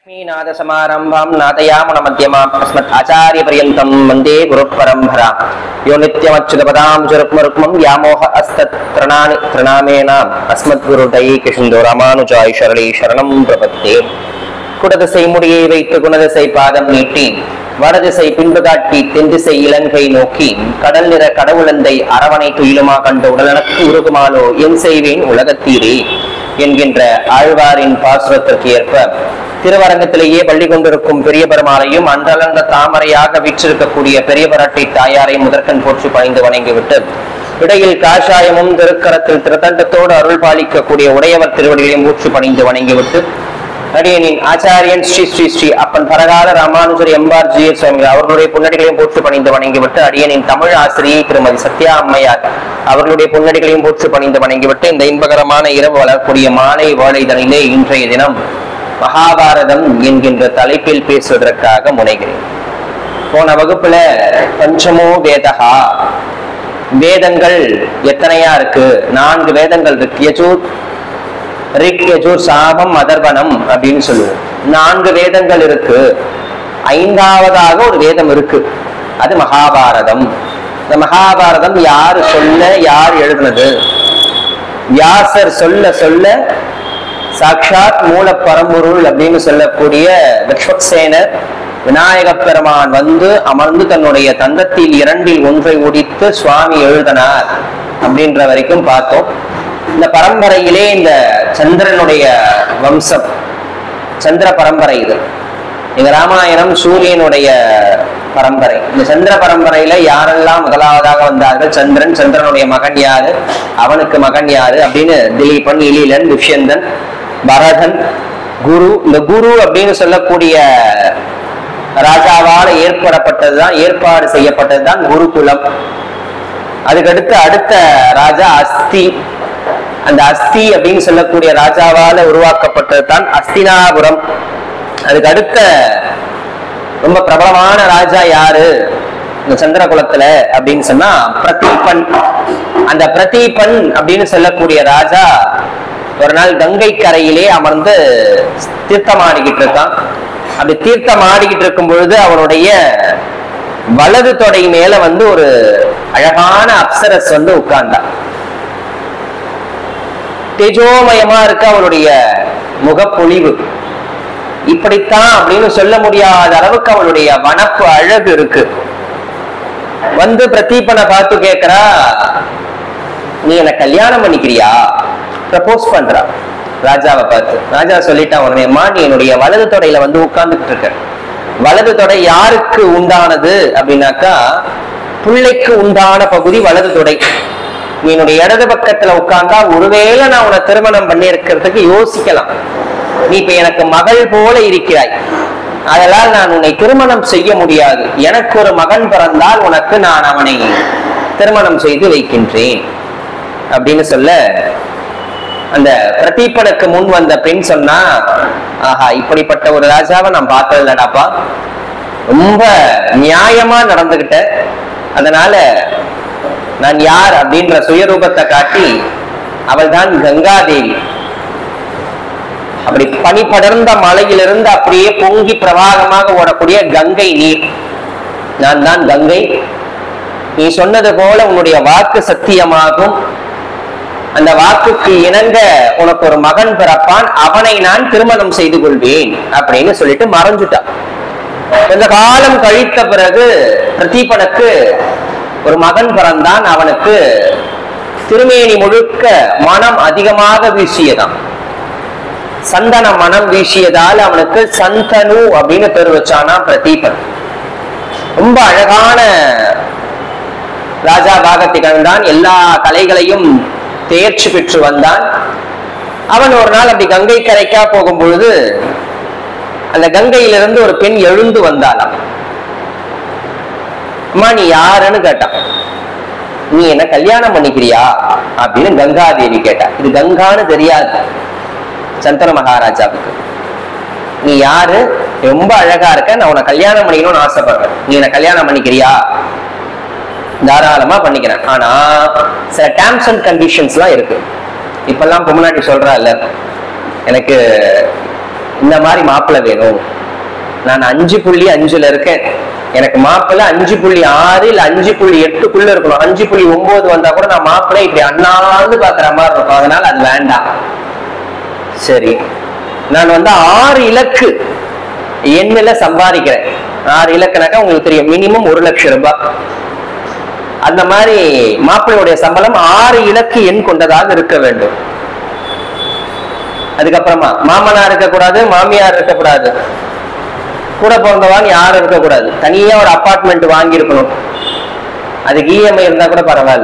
लक्ष्मीनाथसमारम्भां नाथयामनमध्यमाम् अस्मत् आचार्यपर्यन्तं वन्दे गुरुपरम्पराम् यो नित्यमच्युतपदां जुरुक्मरुक्मं व्यामोह अस्तत्रणानि तृणामेनाम् अस्मद्गुरुदैकसिन्धो रामानुजाय शरणे शरणं प्रपत्ते குடதிசை முடியை வைத்து குணதிசை பாதம் நீட்டி வடதிசை பின்பு காட்டி தென்திசை இலங்கை நோக்கி கடல் நிற கடவுளந்தை அரவணை துயிலுமா கண்டு உடலனக்கு உருகுமாலோ என் செய்வேன் உலகத்தீரே என்கின்ற ஆழ்வாரின் பாசுரத்திற்கு ஏற்ப திருவரங்கத்திலேயே பள்ளி கொண்டிருக்கும் பெரிய பெருமாளையும் அன்றலர்ந்த தாமரையாக வீற்றிருக்கக்கூடிய பெரிய பரட்டை தாயாரை முதற்கண் போற்றி பணிந்து வணங்கிவிட்டு இடையில் காஷாயமும் திருக்கரத்தில் திருத்தண்டத்தோடு அருள் பாலிக்கக்கூடிய உடையவர் திருவடிகளையும் ஊற்றி பணிந்து வணங்கிவிட்டு அடியனின் ஆச்சாரியன் ஸ்ரீ ஸ்ரீ ஸ்ரீ அப்பன் பரகால ராமானுஜர் எம்பார் ஜி எஸ் சுவாமி அவர்களுடைய புன்னடிகளையும் போற்று பணிந்து வணங்கிவிட்டு அடியனின் தமிழ் ஆசிரியை திருமதி சத்யா அம்மையார் அவர்களுடைய புன்னடிகளையும் போற்று பணிந்து வணங்கிவிட்டு இந்த இன்பகரமான இரவு வளரக்கூடிய மாலை வாழைதனிலே இன்றைய தினம் மகாபாரதம் என்கின்ற தலைப்பில் பேசுவதற்காக முனைகிறேன் போன வகுப்புல பஞ்சமோ வேதகா வேதங்கள் எத்தனையா இருக்கு நான்கு வேதங்கள் இருக்கு யஜூர் ரிக் யஜூர் சாபம் அதர்வனம் அப்படின்னு சொல்லுவோம் நான்கு வேதங்கள் இருக்கு ஐந்தாவதாக ஒரு வேதம் இருக்கு அது மகாபாரதம் இந்த மகாபாரதம் யாரு சொல்ல யார் எழுதுனது வியாசர் சொல்ல சொல்ல சாட்சாத் மூல பரம்பொருள் அப்படின்னு சொல்லக்கூடிய விஸ்வக்சேனர் விநாயக பெருமான் வந்து அமர்ந்து தன்னுடைய தந்தத்தில் இரண்டில் ஒன்றை ஒடித்து சுவாமி எழுதினார் அப்படின்ற வரைக்கும் பார்த்தோம் இந்த பரம்பரையிலே இந்த சந்திரனுடைய வம்சம் சந்திர பரம்பரை இது இந்த ராமாயணம் சூரியனுடைய பரம்பரை இந்த சந்திர பரம்பரையில யாரெல்லாம் முதலாவதாக வந்தார்கள் சந்திரன் சந்திரனுடைய மகன் யாரு அவனுக்கு மகன் யாரு அப்படின்னு திலீபன் இலீலன் துஷ்யந்தன் பரதன் குரு இந்த குரு அப்படின்னு சொல்லக்கூடிய ராஜாவால ஏற்படப்பட்டதுதான் ஏற்பாடு செய்யப்பட்டதுதான் குருகுலம் அதுக்கடுத்து அடுத்த ராஜா அஸ்தி அந்த அஸ்தி அப்படின்னு சொல்லக்கூடிய ராஜாவால உருவாக்கப்பட்டது தான் அஸ்தினாபுரம் அதுக்கு அடுத்த ரொம்ப பிரபலமான ராஜா யாரு இந்த சந்திரகுலத்துல அப்படின்னு சொன்னா பிரதீபன் அந்த பிரதீபன் அப்படின்னு சொல்லக்கூடிய ராஜா ஒரு நாள் கங்கை கரையிலே அமர்ந்து தீர்த்தமாடிக்கிட்டு இருக்கான் அப்படி தீர்த்தம் ஆடிக்கிட்டு இருக்கும் பொழுது அவனுடைய வலது தொடை மேல வந்து ஒரு அழகான அப்சரஸ் வந்து உட்கார்ந்தான் தேஜோமயமா இருக்க அவளுடைய முகப்பொழிவு இப்படித்தான் அப்படின்னு சொல்ல முடியாத அளவுக்கு அவளுடைய வனப்பு அழகு இருக்கு வந்து பிரதீபனை பார்த்து கேக்குறா நீ என்ன கல்யாணம் பண்ணிக்கிறியா ப்ரப்போஸ் பண்றா ராஜாவை பார்த்து ராஜா சொல்லிட்டான் உடனே அம்மா நீ என்னுடைய வலது தொடையில வந்து உட்கார்ந்துட்டு இருக்க வலது தொடை யாருக்கு உண்டானது அப்படின்னாக்கா பிள்ளைக்கு உண்டான பகுதி வலது தொடை நீ என்னுடைய இடது பக்கத்துல உட்கார்ந்தா ஒருவேளை நான் உன்னை திருமணம் பண்ணி இருக்கிறதுக்கு யோசிக்கலாம் நீ இப்ப எனக்கு மகள் போல இருக்கிறாய் அதனால் நான் உன்னை திருமணம் செய்ய முடியாது எனக்கு ஒரு மகன் பிறந்தால் உனக்கு நான் அவனை திருமணம் செய்து வைக்கின்றேன் அப்படின்னு சொல்ல அந்த பிரதீபனுக்கு முன் வந்த பெண் சொன்னா ஆஹா இப்படிப்பட்ட ஒரு ராஜாவை நான் பார்த்ததில்லடாப்பா ரொம்ப நியாயமா நடந்துகிட்ட அதனால நான் யார் அப்படின்ற சுயரூபத்தை காட்டி அவள் தான் கங்காதேவி அப்படி பனி படர்ந்த மலையிலிருந்து அப்படியே பொங்கி பிரவாகமாக ஓடக்கூடிய கங்கை நீர் நான் தான் கங்கை நீ சொன்னது போல உன்னுடைய வாக்கு சத்தியமாகும் அந்த வாக்குக்கு இணங்க உனக்கு ஒரு மகன் பிறப்பான் அவனை நான் திருமணம் செய்து கொள்வேன் அப்படின்னு சொல்லிட்டு மறைஞ்சுட்டான் கொஞ்ச காலம் கழித்த பிறகு பிரதீபனுக்கு ஒரு மகன் பிறந்தான் அவனுக்கு திருமேனி முழுக்க மனம் அதிகமாக வீசியதாம் சந்தன மனம் வீசியதால் அவனுக்கு சந்தனு அப்படின்னு பேர் வச்சானா பிரதீபன் ரொம்ப அழகான ராஜா பாகத்திகன் தான் எல்லா கலைகளையும் தேர்ச்சி பெற்று வந்தான் அவன் ஒரு நாள் அப்படி கங்கை கரைக்கா போகும் பொழுது அந்த கங்கையிலிருந்து ஒரு பெண் எழுந்து வந்தாளாம் அம்மா நீ யாருன்னு கேட்டான் நீ என்ன கல்யாணம் பண்ணிக்கிறியா அப்படின்னு கங்காதேவி கேட்டா இது கங்கான்னு தெரியாது சந்தன மகாராஜாவுக்கு நீ யாரு ரொம்ப அழகா இருக்க நான் உன்னை கல்யாணம் பண்ணிக்கணும்னு ஆசைப்படுறேன் நீ என்ன கல்யாணம் பண்ணிக்கிறியா தாராளமா பண்ணிக்கிறேன் ஆனா சில டேர்ம்ஸ் அண்ட் கண்டிஷன்ஸ் எல்லாம் இருக்கு இப்பெல்லாம் பொம்னாட்டி சொல்றா இல்ல எனக்கு இந்த மாதிரி மாப்பிள்ளை வேணும் நான் அஞ்சு புள்ளி அஞ்சுல இருக்கேன் எனக்கு மாப்பிள்ளை அஞ்சு புள்ளி ஆறு இல்ல அஞ்சு புள்ளி எட்டுக்குள்ள இருக்கணும் அஞ்சு புள்ளி ஒன்பது வந்தா கூட நான் மாப்பிள்ளை இப்படி அண்ணாந்து பாக்குற மாதிரி இருக்கும் அதனால அது வேண்டாம் சரி நான் வந்து ஆறு இலக்கு எண்ணில சம்பாதிக்கிறேன் ஆறு இலக்குனாக்கா உங்களுக்கு தெரியும் மினிமம் ஒரு லட்சம் ரூபாய் அந்த மாதிரி மாப்பிள்ளையுடைய சம்பளம் ஆறு இலக்கு எண் கொண்டதாக இருக்க வேண்டும் அதுக்கப்புறமா மாமனார் இருக்கக்கூடாது மாமியார் இருக்கக்கூடாது கூட பிறந்தவாங்க யாரும் இருக்கக்கூடாது தனியா ஒரு அபார்ட்மெண்ட் வாங்கி இருக்கணும் அதுக்கு இஎம்ஐ இருந்தா கூட பரவாயில்ல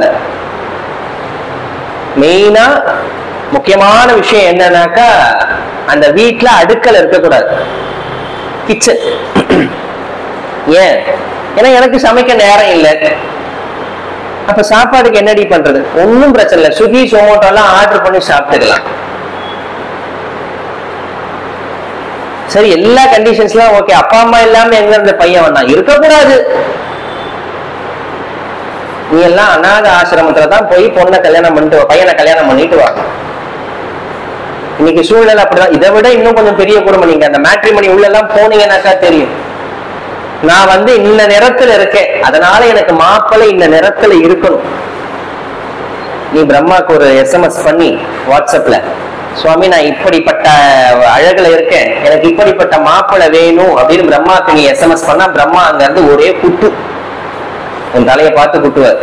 மெயினா முக்கியமான விஷயம் என்னன்னாக்கா அந்த வீட்டுல அடுக்கல் இருக்கக்கூடாது கிச்சன் ஏன் ஏன்னா எனக்கு சமைக்க நேரம் இல்லை அப்ப சாப்பாடுக்கு என்னடி பண்றது ஒன்றும் பிரச்சனை இல்லை ஸ்விக்கி சொமோட்டோ எல்லாம் ஆர்டர் பண்ணி சாப்பிட்டுக்கலாம் சரி எல்லா கண்டிஷன்ஸ்லாம் ஓகே அப்பா அம்மா இல்லாம எங்க இருந்த பையன் வந்தான் இருக்கக்கூடாது நீ எல்லாம் அநாத ஆசிரமத்துல தான் போய் பொண்ணை கல்யாணம் பண்ணிட்டு வா, பையனை கல்யாணம் பண்ணிட்டு வா இன்னைக்கு சூழ்நிலை அப்படிதான் இதை விட இன்னும் கொஞ்சம் பெரிய குடும்பம் நீங்க அந்த மேட்ரிமணி உள்ள எல்லாம் போனீங்கன்னாக்கா தெரியும் நான் வந்து இந்த நிறத்துல இருக்கேன் அதனால எனக்கு மாப்பிள்ளை இந்த நிறத்துல இருக்கணும் நீ பிரம்மாக்கு ஒரு எஸ்எம்எஸ் பண்ணி வாட்ஸ்அப்ல சுவாமி நான் இப்படிப்பட்ட அழகுல இருக்கேன் எனக்கு இப்படிப்பட்ட மாப்பிள்ளை வேணும் அப்படின்னு பிரம்மாக்கு நீ எஸ்எம்எஸ் பண்ணா பிரம்மா அங்க இருந்து ஒரே குட்டு உன் தலையை பார்த்து குட்டுவார்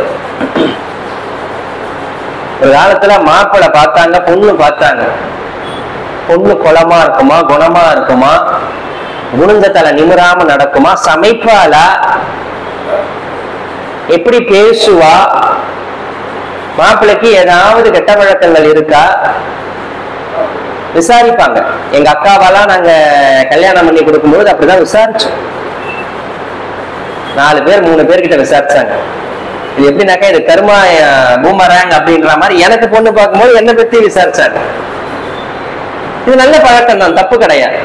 ஒரு காலத்துல மாப்பிள்ளை பார்த்தாங்க பொண்ணு பார்த்தாங்க பொண்ணு குளமா இருக்குமா குணமா இருக்குமா குனிஞ்ச தலை நிமிராம நடக்குமா சமைப்பாளா எப்படி பேசுவா மாப்பிள்ளைக்கு ஏதாவது கெட்ட பழக்கங்கள் இருக்கா விசாரிப்பாங்க எங்க அக்காவெல்லாம் நாங்க கல்யாணம் பண்ணி கொடுக்கும்போது அப்படிதான் விசாரிச்சோம் நாலு பேர் மூணு பேர்கிட்ட விசாரிச்சாங்க இது எப்படின்னாக்கா இது கருமா பூமராங் அப்படின்ற மாதிரி எனக்கு பொண்ணு பார்க்கும்போது என்னை பத்தி விசாரிச்சாங்க இது நல்ல பழக்கம் தான் தப்பு கிடையாது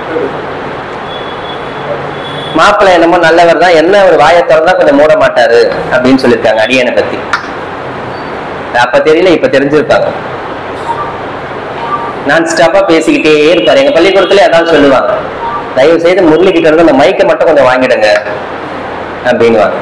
மாப்பிள்ளை என்னமோ நல்லவர் தான் என்ன ஒரு வாயை திறந்தா கொஞ்சம் மூட மாட்டாரு அப்படின்னு சொல்லியிருக்காங்க அடியனை பத்தி அப்ப தெரியல இப்ப தெரிஞ்சிருப்பாங்க நான் ஸ்டாப்பா பேசிக்கிட்டே இருப்பாரு எங்க பள்ளிக்கூடத்துல அதான் சொல்லுவாங்க தயவு செய்து முரளிக்கிட்ட இருந்து அந்த மைக்கை மட்டும் கொஞ்சம் வாங்கிடுங்க அப்படின்னுவாங்க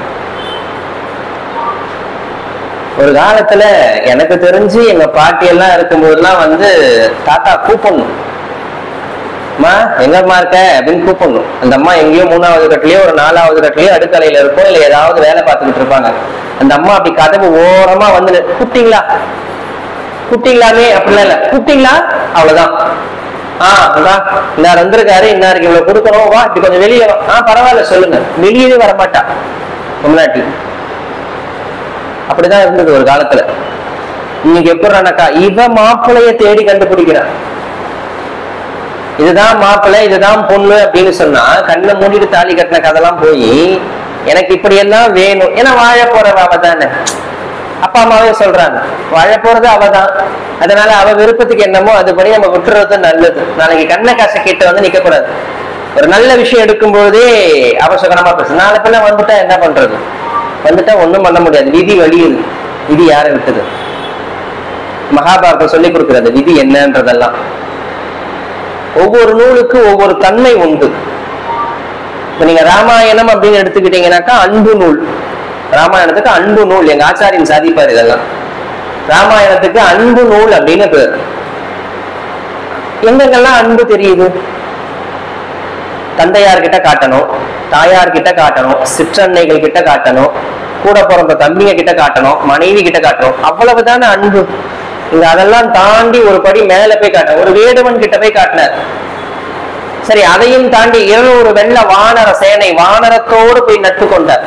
ஒரு காலத்துல எனக்கு தெரிஞ்சு எங்க பாட்டி எல்லாம் இருக்கும்போதெல்லாம் வந்து தாத்தா கூப்பிடணும் அம்மா எங்கம்மா இருக்க அப்படின்னு கூப்பிடணும் அந்த அம்மா எங்கேயோ மூணாவது கட்டிலயோ ஒரு நாலாவது கட்டிலயோ அடுக்கலையில இருக்கும் இல்ல ஏதாவது வேலை பார்த்துக்கிட்டு இருப்பாங்க அந்த அம்மா அப்படி கதவு ஓரமா வந்து நின்னு, கூப்பிட்டீங்களா கூப்பிட்டீங்களாமே அப்படிலாம் இல்ல கூப்பிட்டீங்களா அவ்வளவுதான் ஆஹ் அதான் இன்னார் வந்திருக்காரு இன்னாருக்கு இவ்வளவு கொடுக்கணும் வா இப்படி கொஞ்சம் வெளியே வா ஆஹ் பரவாயில்ல சொல்லுங்க வெளியவே வரமாட்டா பொம்னாட்டி அப்படிதான் இருந்தது ஒரு காலத்துல இன்னைக்கு எப்படினாக்கா இவ மாப்பிளைய தேடி கண்டுபிடிக்கிறான் இதுதான் மாப்பிள்ளை இதுதான் பொண்ணு அப்படின்னு சொன்னா கண்ணை மூடிட்டு தாலி கட்டின கதெல்லாம் போய் எனக்கு இப்படி எல்லாம் வேணும் ஏன்னா வாழ போறவ அவ தானே அப்பா அம்மாவே சொல்றாங்க வாழ போறது அவதான் அதனால அவ விருப்பத்துக்கு என்னமோ அதுபடி நம்ம விட்டுறது நல்லது நாளைக்கு கண்ணை காசை கேட்டு வந்து நிக்க கூடாது ஒரு நல்ல விஷயம் எடுக்கும்போதே அவசகரமா பேசு நாளை பின்ன வந்துட்டா என்ன பண்றது வந்துட்டா ஒண்ணும் பண்ண முடியாது விதி வழியுது விதி யாரை விட்டது மகாபாரதம் சொல்லி கொடுக்கிறது விதி என்னன்றதெல்லாம் ஒவ்வொரு நூலுக்கு ஒவ்வொரு தன்மை உண்டு இப்ப நீங்க ராமாயணம் அப்படின்னு எடுத்துக்கிட்டீங்கன்னாக்கா அன்பு நூல் ராமாயணத்துக்கு அன்பு நூல் எங்க ஆச்சாரியன் சாதிப்பார் இதெல்லாம் ராமாயணத்துக்கு அன்பு நூல் அப்படின்னு பேர் எங்கெங்கெல்லாம் அன்பு தெரியுது தந்தையார் கிட்ட காட்டணும் தாயார் கிட்ட காட்டணும் சிற்றன்னைகள் கிட்ட காட்டணும் கூட பிறந்த தம்பிங்க கிட்ட காட்டணும் மனைவி கிட்ட காட்டணும் அவ்வளவுதானே அன்பு இங்க அதெல்லாம் தாண்டி ஒரு படி மேல போய் காட்டணும் ஒரு வேடுவன் கிட்ட போய் காட்டினார் சரி அதையும் தாண்டி இருநூறு வெள்ள வானர சேனை வானரத்தோடு போய் நட்டு கொண்டார்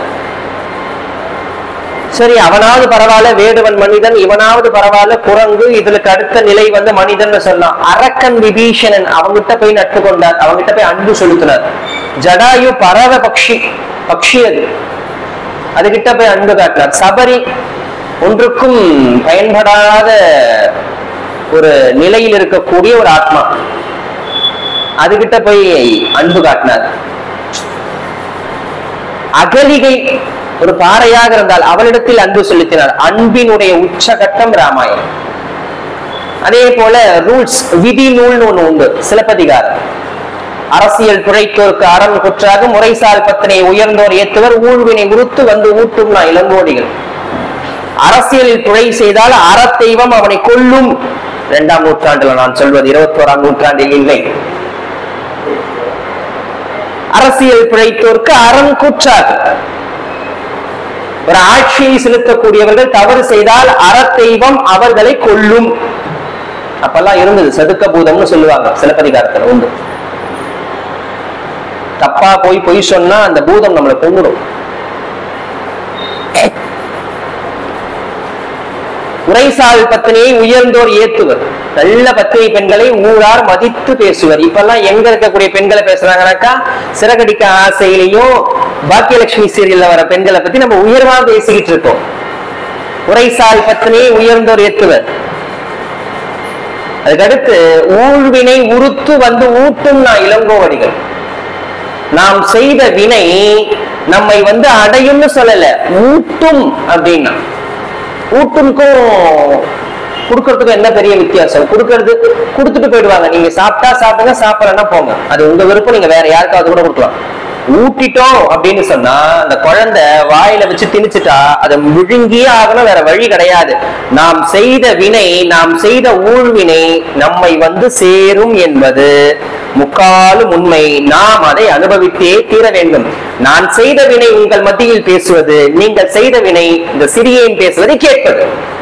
சரி அவனாவது பரவாயில்ல வேடுவன் மனிதன் இவனாவது பரவாயில்ல குரங்கு இதுக்கு அடுத்த நிலை வந்து மனிதன் சொல்லலாம் அரக்கன் விபீஷணன் அவங்கிட்ட போய் நட்டு கொண்டார் அவங்கிட்ட போய் அன்பு செலுத்தினார் ஜடாயு பறவ பக்ஷி பக்ஷி அது அதுகிட்ட போய் அன்பு காட்டினார் சபரி ஒன்றுக்கும் பயன்படாத ஒரு நிலையில் இருக்கக்கூடிய ஒரு ஆத்மா அதுகிட்ட போய் அன்பு காட்டினார் அகலிகை ஒரு பாறையாக இருந்தால் அவளிடத்தில் அன்பு செலுத்தினார் அன்பினுடைய உச்சகட்டம் ராமாயணம் அதே போல ரூல்ஸ் விதி நூல்னு ஒண்ணு உண்டு சிலப்பதிகாரம் அரசியல் பிழைத்தோருக்கு அறம் குற்றாக முறைசால் பத்தினை உயர்ந்தோர் ஏத்துவர் ஊழ்வினை உறுத்து வந்து ஊட்டும் நான் இளங்கோடிகள் அரசியலில் பிழை செய்தால் அறத்தெய்வம் அவனை கொல்லும் இரண்டாம் நூற்றாண்டுல நான் சொல்வது இருபத்தோராம் நூற்றாண்டில் இல்லை அரசியல் பிழைத்தோருக்கு அறம் கூற்றாது ஒரு ஆட்சியை செலுத்தக்கூடியவர்கள் தவறு செய்தால் அறத்தெய்வம் அவர்களை கொல்லும் அப்பெல்லாம் இருந்தது சதுக்க பூதம்னு சொல்லுவாங்க சிலப்பதிகாரத்துல உண்டு தப்பா போய் பொய் சொன்னா அந்த பூதம் நம்மளை கொண்டுடும் உரைசால் பத்தினியை உயர்ந்தோர் ஏத்துவர் நல்ல பத்தினி பெண்களை ஊரார் மதித்து பேசுவர் இப்பெல்லாம் எங்க இருக்கக்கூடிய பெண்களை பேசுறாங்கன்னாக்கா சிறகடிக்க ஆசையிலையும் பாக்கியலட்சுமி சீரியல்ல வர பெண்களை பத்தி நம்ம உயர்வா பேசிக்கிட்டு இருக்கோம் உரைசால் பத்தினியை உயர்ந்தோர் ஏத்துவர் அதுக்கடுத்து ஊழ்வினை உறுத்து வந்து ஊட்டும் நான் இளங்கோவடிகள் நாம் செய்த வினை நம்மை வந்து அடையும்னு சொல்லல ஊட்டும் அப்படின்னா ஊட்டுக்கும் கொடுக்கறதுக்கும் என்ன பெரிய வித்தியாசம் கொடுக்கறது கொடுத்துட்டு போயிடுவாங்க நீங்க சாப்பிட்டா சாப்பிடுங்க சாப்பிடலன்னா போங்க அது உங்க விருப்பம் நீங்க வேற யாருக்காவது கூட கொடுக்கலாம் ஊட்டிட்டோம் அப்படின்னு சொன்னா அந்த குழந்தை வாயில வச்சு திணிச்சுட்டா அதை விழுங்கியே ஆகணும் வேற வழி கிடையாது நாம் செய்த வினை நாம் செய்த ஊழ்வினை நம்மை வந்து சேரும் என்பது முக்காலும் உண்மை நாம் அதை அனுபவித்தே தீர வேண்டும் நான் செய்த வினை உங்கள் மத்தியில் பேசுவது நீங்கள் செய்த வினை இந்த சிறியேன் பேசுவதை கேட்பது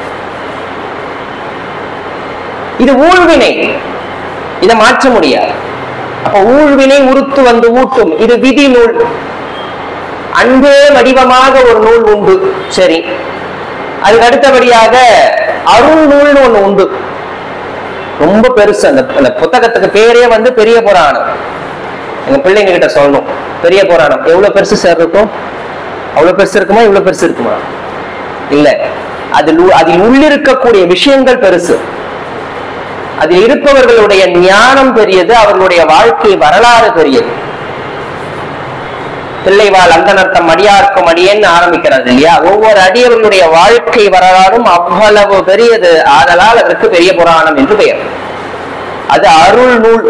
இது ஊழ்வினை இதை மாற்ற முடியாது அப்ப ஊழ்வினை உறுத்து வந்து ஊட்டும் இது விதி நூல் அன்பே வடிவமாக ஒரு நூல் உண்டு சரி அதுக்கு அடுத்தபடியாக அருள் நூல்னு ஒண்ணு உண்டு ரொம்ப பெருசு அந்த அந்த புத்தகத்துக்கு பேரே வந்து பெரிய புராணம் எங்க பிள்ளைங்க கிட்ட சொல்லணும் பெரிய புராணம் எவ்வளவு பெருசு சார் இருக்கும் அவ்வளவு பெருசு இருக்குமா இவ்வளவு பெருசு இருக்குமா இல்ல அதில் உ- அதில் உள்ளிருக்கக்கூடிய விஷயங்கள் பெருசு அதில் இருப்பவர்களுடைய ஞானம் பெரியது அவர்களுடைய வாழ்க்கை வரலாறு பெரியது பிள்ளைவாள் அந்தனர்த்தம் அடியார்க்கும் அடியேன்னு ஆரம்பிக்கிறது இல்லையா ஒவ்வொரு அடியவர்களுடைய வாழ்க்கை வரலாறும் அவ்வளவு பெரியது ஆதலால் அதற்கு பெரிய புராணம் என்று பெயர் அது அருள் நூல்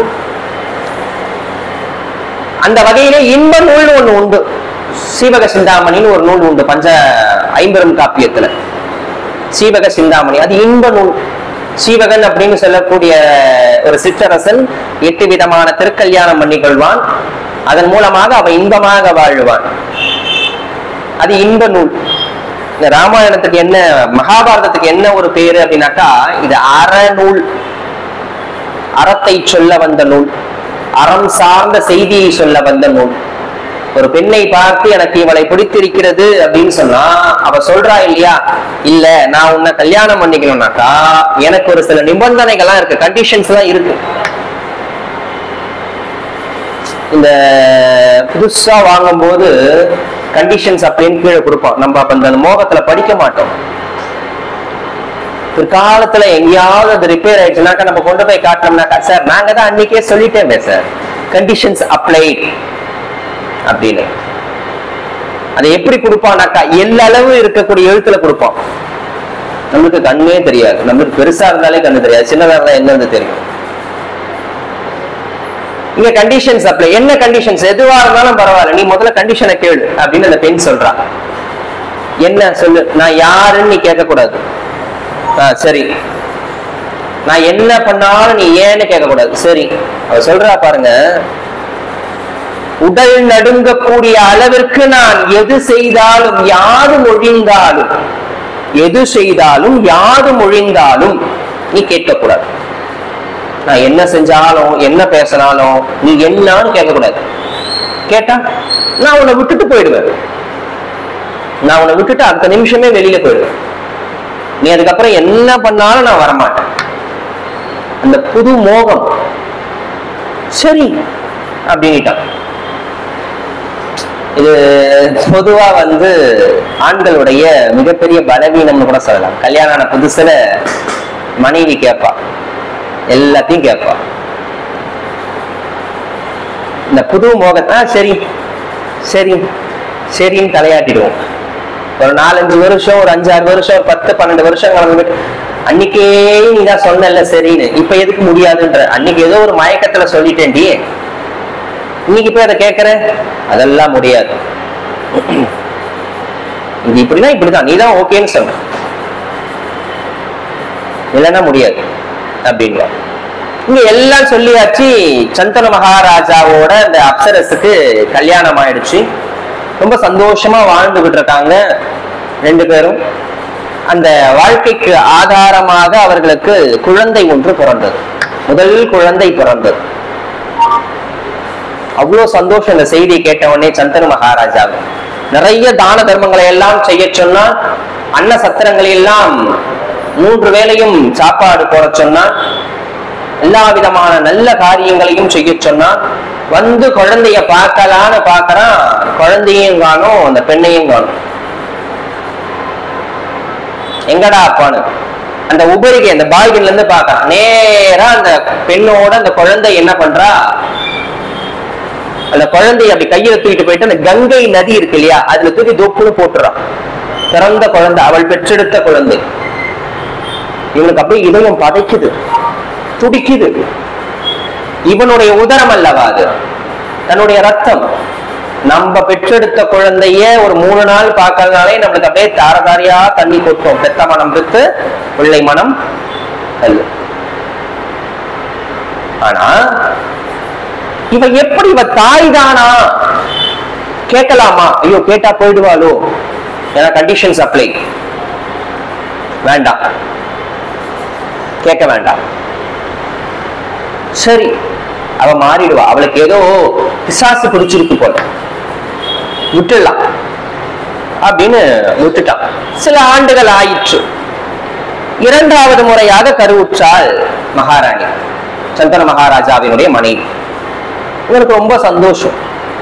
அந்த வகையிலே இன்ப நூல்னு ஒண்ணு உண்டு சீவக சிந்தாமணின்னு ஒரு நூல் உண்டு பஞ்ச ஐம்பெரும் காப்பியத்துல சீவக சிந்தாமணி அது இன்ப நூல் சீவகன் அப்படின்னு சொல்லக்கூடிய ஒரு சிற்றரசன் எட்டு விதமான திருக்கல்யாணம் பண்ணி கொள்வான் அதன் மூலமாக அவன் இன்பமாக வாழ்வான் அது இன்ப நூல் இந்த ராமாயணத்துக்கு என்ன மகாபாரதத்துக்கு என்ன ஒரு பேரு அப்படின்னாக்கா இது அறநூல் அறத்தை சொல்ல வந்த நூல் அறம் சார்ந்த செய்தியை சொல்ல வந்த நூல் ஒரு பெண்ணை பார்த்து எனக்கு இவளை பிடித்திருக்கிறது அப்படின்னு சொன்னா அவ சொல்றா இல்லையா இல்ல நான் உன்னை கல்யாணம் பண்ணிக்கணும்னாக்கா எனக்கு ஒரு சில நிபந்தனைகள்லாம் இருக்கு கண்டிஷன்ஸ் எல்லாம் இருக்கு இந்த புதுசா வாங்கும்போது கண்டிஷன்ஸ் அப்படின்னு கீழே கொடுப்போம் நம்ம அப்ப அந்த மோகத்துல படிக்க மாட்டோம் பிற்காலத்துல எங்கேயாவது அது ரிப்பேர் ஆயிடுச்சுனாக்கா நம்ம கொண்டு போய் காட்டினோம்னாக்கா சார் நாங்க தான் அன்னைக்கே சொல்லிட்டேமே சார் கண்டிஷன்ஸ் அப்ளைட் அப்படின்னு அதை எப்படி கொடுப்பானாக்கா எல்லளவு இருக்கக்கூடிய எழுத்துல கொடுப்போம் நம்மளுக்கு கண்ணே தெரியாது நம்மளுக்கு பெருசா இருந்தாலே கண்ணு தெரியாது சின்னதா இருந்தா என்னன்னு தெரியும் இங்க கண்டிஷன்ஸ் அப்ளை என்ன கண்டிஷன்ஸ் எதுவா இருந்தாலும் பரவாயில்ல நீ முதல்ல கண்டிஷனை கேளு அப்படின்னு அந்த பெண் சொல்றா என்ன சொல்லு நான் யாருன்னு நீ கேட்க கூடாது ஆ, சரி நான் என்ன பண்ணாலும் நீ ஏன்னு கேட்க கூடாது சரி அவ சொல்றா பாருங்க உடல் நடுங்கக்கூடிய அளவிற்கு நான் எது செய்தாலும் யாது மொழிந்தாலும் எது செய்தாலும் யாது மொழிந்தாலும் நீ கேட்கக்கூடாது நான் என்ன செஞ்சாலும் என்ன பேசினாலும் நீ என்னன்னு கேட்கக்கூடாது கேட்டா நான் உன்னை விட்டுட்டு போயிடுவேன் நான் உன்னை விட்டுட்டு அடுத்த நிமிஷமே வெளியில போயிடுவேன் நீ அதுக்கப்புறம் என்ன பண்ணாலும் நான் வரமாட்டேன் அந்த புது மோகம் சரி அப்படின்ட்டான் இது பொதுவா வந்து ஆண்களுடைய மிகப்பெரிய பலவீனம்னு கூட சொல்லலாம் கல்யாணம் ஆன புதுசுல மனைவி கேட்பா எல்லாத்தையும் கேட்பா இந்த புது மோகத்தா சரி சரி சரின்னு தலையாட்டிடுவோம் ஒரு நாலஞ்சு வருஷம் ஒரு அஞ்சாறு வருஷம் ஒரு பத்து பன்னெண்டு வருஷம் கலந்து அன்னைக்கே நீ தான் சொன்னல சரின்னு இப்ப எதுக்கு முடியாதுன்ற அன்னைக்கு ஏதோ ஒரு மயக்கத்துல சொல்லிட்டேன்டி இன்னைக்கு போய் அதை கேட்கற அதெல்லாம் முடியாது இது இப்படின்னா இப்படிதான் நீ தான் ஓகேன்னு சொன்ன இல்லைன்னா முடியாது அப்படின்னா இங்க எல்லாம் சொல்லியாச்சு சந்தன மகாராஜாவோட அந்த அப்சரஸுக்கு கல்யாணம் ஆயிடுச்சு ரொம்ப சந்தோஷமா வாழ்ந்துகிட்டு இருக்காங்க ரெண்டு பேரும் அந்த வாழ்க்கைக்கு ஆதாரமாக அவர்களுக்கு குழந்தை ஒன்று பிறந்தது முதல் குழந்தை பிறந்தது அவ்வளவு சந்தோஷம் இந்த செய்தியை கேட்ட உடனே சந்தனு மகாராஜாவுக்கு நிறைய தான தர்மங்களை எல்லாம் செய்ய சொன்னான் அன்ன சத்திரங்களை எல்லாம் மூன்று வேளையும் சாப்பாடு போட சொன்னான் எல்லா விதமான நல்ல காரியங்களையும் செய்ய சொன்னான் வந்து குழந்தைய பார்க்கலான்னு பார்க்கறான் குழந்தையும் காணும் அந்த பெண்ணையும் காணும் எங்கடா அப்பான்னு அந்த உபரிகை அந்த பாய்கள்ல இருந்து பார்க்கறான் நேரா அந்த பெண்ணோட அந்த குழந்தை என்ன பண்றா அந்த குழந்தைய அப்படி கையில தூக்கிட்டு போயிட்டு அந்த கங்கை நதி இருக்கு இல்லையா அதுல தூக்கி தொப்புன்னு போட்டுறான் பிறந்த குழந்தை அவள் பெற்றெடுத்த குழந்தை இவனுக்கு அப்படியே இதயம் பதைக்குது துடிக்குது இவனுடைய உதரம் அல்லவா அது தன்னுடைய ரத்தம் நம்ம பெற்றெடுத்த குழந்தைய ஒரு மூணு நாள் பார்க்கறதுனாலே நம்மளுக்கு அப்படியே தாரதாரியா தண்ணி கொட்டும் பெத்த மனம் பெத்து பிள்ளை மனம் கல்லு ஆனா இவ எப்படி இவ தாய் தானா கேட்கலாமா ஐயோ கேட்டா போயிடுவாளோ ஏன்னா கண்டிஷன்ஸ் அப்ளை வேண்டாம் கேட்க வேண்டாம் சரி அவ மாறிடுவா அவளுக்கு ஏதோ பிசாசு பிடிச்சிருக்கு போல விட்டுடலாம் அப்படின்னு விட்டுட்டான் சில ஆண்டுகள் ஆயிற்று இரண்டாவது முறையாக கருவுற்றாள் மகாராணி சந்தன மகாராஜாவினுடைய மனைவி இவனுக்கு ரொம்ப சந்தோஷம்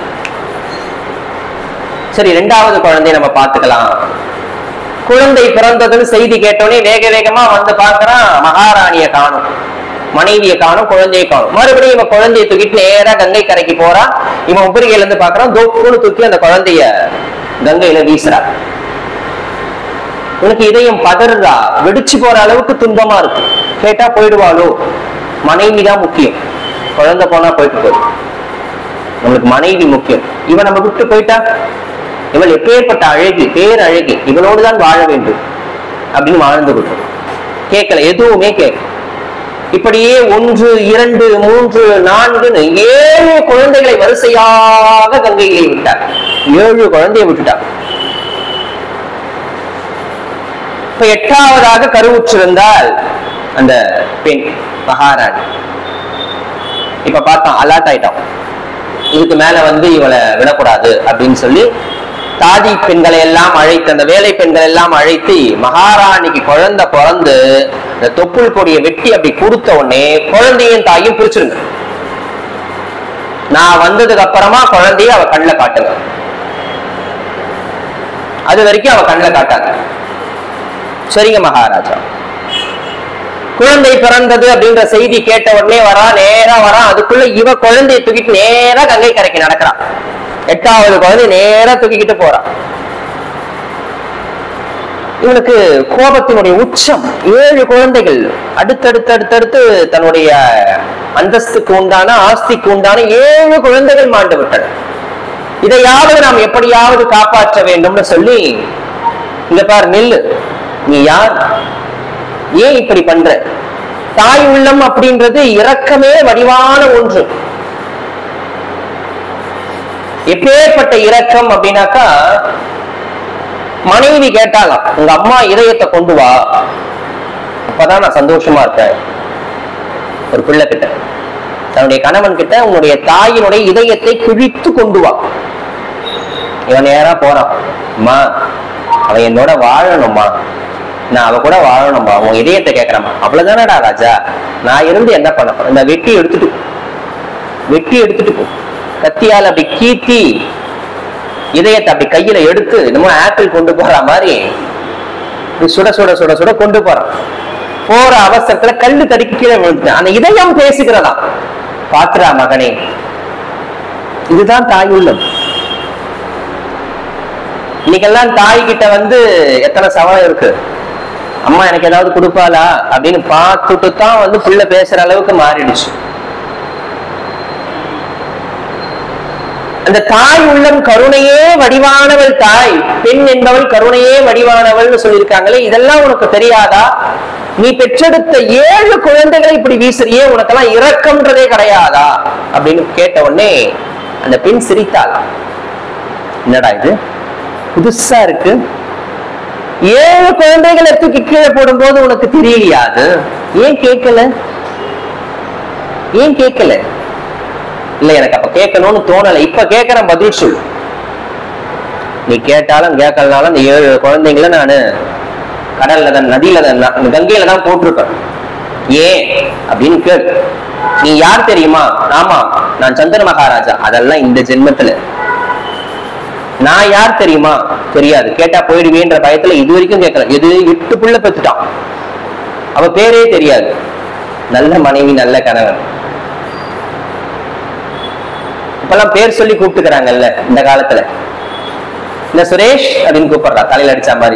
சரி ரெண்டாவது குழந்தைய நம்ம பார்த்துக்கலாம் குழந்தை பிறந்ததுன்னு செய்தி கேட்டோடனே வேக வேகமா வந்து பார்க்கறான் மகாராணிய காணும் மனைவியை காணும் குழந்தையை காணும் மறுபடியும் இவன் குழந்தையை தூக்கிட்டு நேரா கங்கை கரைக்கு போறான் இவன் உபரிகையில இருந்து பார்க்கறான் தொப்புன்னு தூக்கி அந்த குழந்தைய கங்கையில வீசுறான் உனக்கு இதயம் பதறுதா வெடிச்சு போற அளவுக்கு துன்பமா இருக்கு கேட்டா போயிடுவாளோ மனைவி தான் முக்கியம் குழந்தை போனா போயிட்டு போயிடும் நம்மளுக்கு மனைவி முக்கியம் இவன் நம்ம விட்டு போயிட்டா இவள் எப்பேற்பட்ட அழகி பேர் அழகி இவளோடு தான் வாழ வேண்டும் அப்படின்னு வாழ்ந்து விட்டோம் கேட்கல எதுவுமே கேட்கல இப்படியே ஒன்று இரண்டு மூன்று நான்குன்னு ஏழு குழந்தைகளை வரிசையாக கங்கையிலே விட்டார் ஏழு குழந்தையை விட்டுட்டார் இப்ப எட்டாவதாக கருவுற்றிருந்தால் அந்த பெண் மகாராணி இப்ப பார்த்தான் அலர்ட் ஆயிட்டான் இதுக்கு மேல வந்து இவளை விடக்கூடாது அப்படின்னு சொல்லி தாதி பெண்களை எல்லாம் அழைத்து அந்த வேலை பெண்கள் எல்லாம் அழைத்து மகாராணிக்கு குழந்தை பிறந்து இந்த தொப்புள் கொடியை வெட்டி அப்படி கொடுத்த உடனே குழந்தையும் தாயும் பிரிச்சிருங்க நான் வந்ததுக்கு அப்புறமா குழந்தைய அவ கண்ணில் காட்டுங்க அது வரைக்கும் அவ கண்ணில் காட்டாங்க சரிங்க மகாராஜா குழந்தை பிறந்தது அப்படின்ற செய்தி கேட்ட உடனே வரா நேரா வரா அதுக்குள்ள இவ குழந்தையை தூக்கிட்டு நேரா கங்கை கரைக்கு நடக்கிறான் எட்டாவது குழந்தை நேரா தூக்கிக்கிட்டு போறான் இவனுக்கு கோபத்தினுடைய உச்சம் ஏழு குழந்தைகள் அடுத்தடுத்து அடுத்தடுத்து தன்னுடைய அந்தஸ்துக்கு உண்டான ஆஸ்திக்கு உண்டான ஏழு குழந்தைகள் மாண்டு விட்டன இதையாவது நாம் எப்படியாவது காப்பாற்ற வேண்டும்னு சொல்லி இந்த பார் நெல்லு நீ யார் ஏன் இப்படி பண்ற தாய் உள்ளம் அப்படின்றது இரக்கமே வடிவான ஒன்று எப்பேற்பட்ட இரக்கம் அப்படின்னாக்கா மனைவி கேட்டாலாம் உங்க அம்மா இதயத்தை கொண்டு வா அப்பதான் நான் சந்தோஷமா இருக்கேன் ஒரு பிள்ளை கிட்ட தன்னுடைய கணவன் கிட்ட உன்னுடைய தாயினுடைய இதயத்தை கிழித்து கொண்டு வா இவன் நேரா போறான் அம்மா அவன் என்னோட வாழணும்மா நான் அவ கூட வாழணும்பா உன் இதயத்தை கேட்கறமா அவ்வளவுதானடா ராஜா நான் இருந்து என்ன பண்ண போறேன்? இந்த வெட்டி எடுத்துட்டு போ. வெட்டி எடுத்துட்டு போ கத்தியால் அப்படி கீத்தி இதயத்தை அப்படி கையில எடுத்து என்னமோ ஆப்பிள் கொண்டு போற மாதிரி இப்படி சுட சுட சுட சுட கொண்டு போறான் போற அவசரத்துல கல்லு தடுக்கி கீழே விழுந்துட்டான் அந்த இதயம் பேசுகிறதா பாத்துரா மகனே இதுதான் தாய் உள்ளம் இன்னைக்கெல்லாம் தாய் கிட்ட வந்து எத்தனை சவால் இருக்கு அம்மா எனக்கு ஏதாவது கொடுப்பாளா அப்படின்னு பார்த்துட்டு தான் வந்து புள்ள பேசுற அளவுக்கு மாறிடுச்சு அந்த தாய் உள்ளம் கருணையே வடிவானவள் தாய் பெண் என்பவள் கருணையே வடிவானவள்னு சொல்லியிருக்காங்களே இதெல்லாம் உனக்கு தெரியாதா நீ பெற்றெடுத்த ஏழு குழந்தைகளை இப்படி வீசுறியே உனக்கெல்லாம் இரக்கம்ன்றதே கிடையாதா அப்படின்னு கேட்ட உடனே அந்த பெண் சிரித்தாள் என்னடா இது புதுசா இருக்கு ஏழு குழந்தைகளை தூக்கி கீழே போடும்போது உனக்கு தெரியலையா அது ஏன் கேட்கல ஏன் கேட்கல இல்ல எனக்கு அப்ப கேட்கணும்னு தோணல இப்ப கேட்கறேன் பதில் சொல் நீ கேட்டாலும் கேட்கலனாலும் அந்த ஏழு குழந்தைங்கள நானு கடல்ல தான் நதியில தான் நான் கங்கையில தான் போட்டிருப்பேன் ஏன் அப்படின்னு கேள் நீ யார் தெரியுமா ஆமா நான் சந்திர மகாராஜா அதெல்லாம் இந்த ஜென்மத்துல நான் யார் தெரியுமா தெரியாது கேட்டா போயிடுவேன்ற பயத்துல இது வரைக்கும் கேட்கல எது எட்டு புள்ள பெத்துட்டான் அவ பேரே தெரியாது நல்ல மனைவி நல்ல கணவன் இப்பெல்லாம் பேர் சொல்லி கூப்பிட்டுக்கிறாங்கல்ல இந்த காலத்துல இந்த சுரேஷ் அப்படின்னு கூப்பிடுறா தலையில அடிச்ச மாதிரி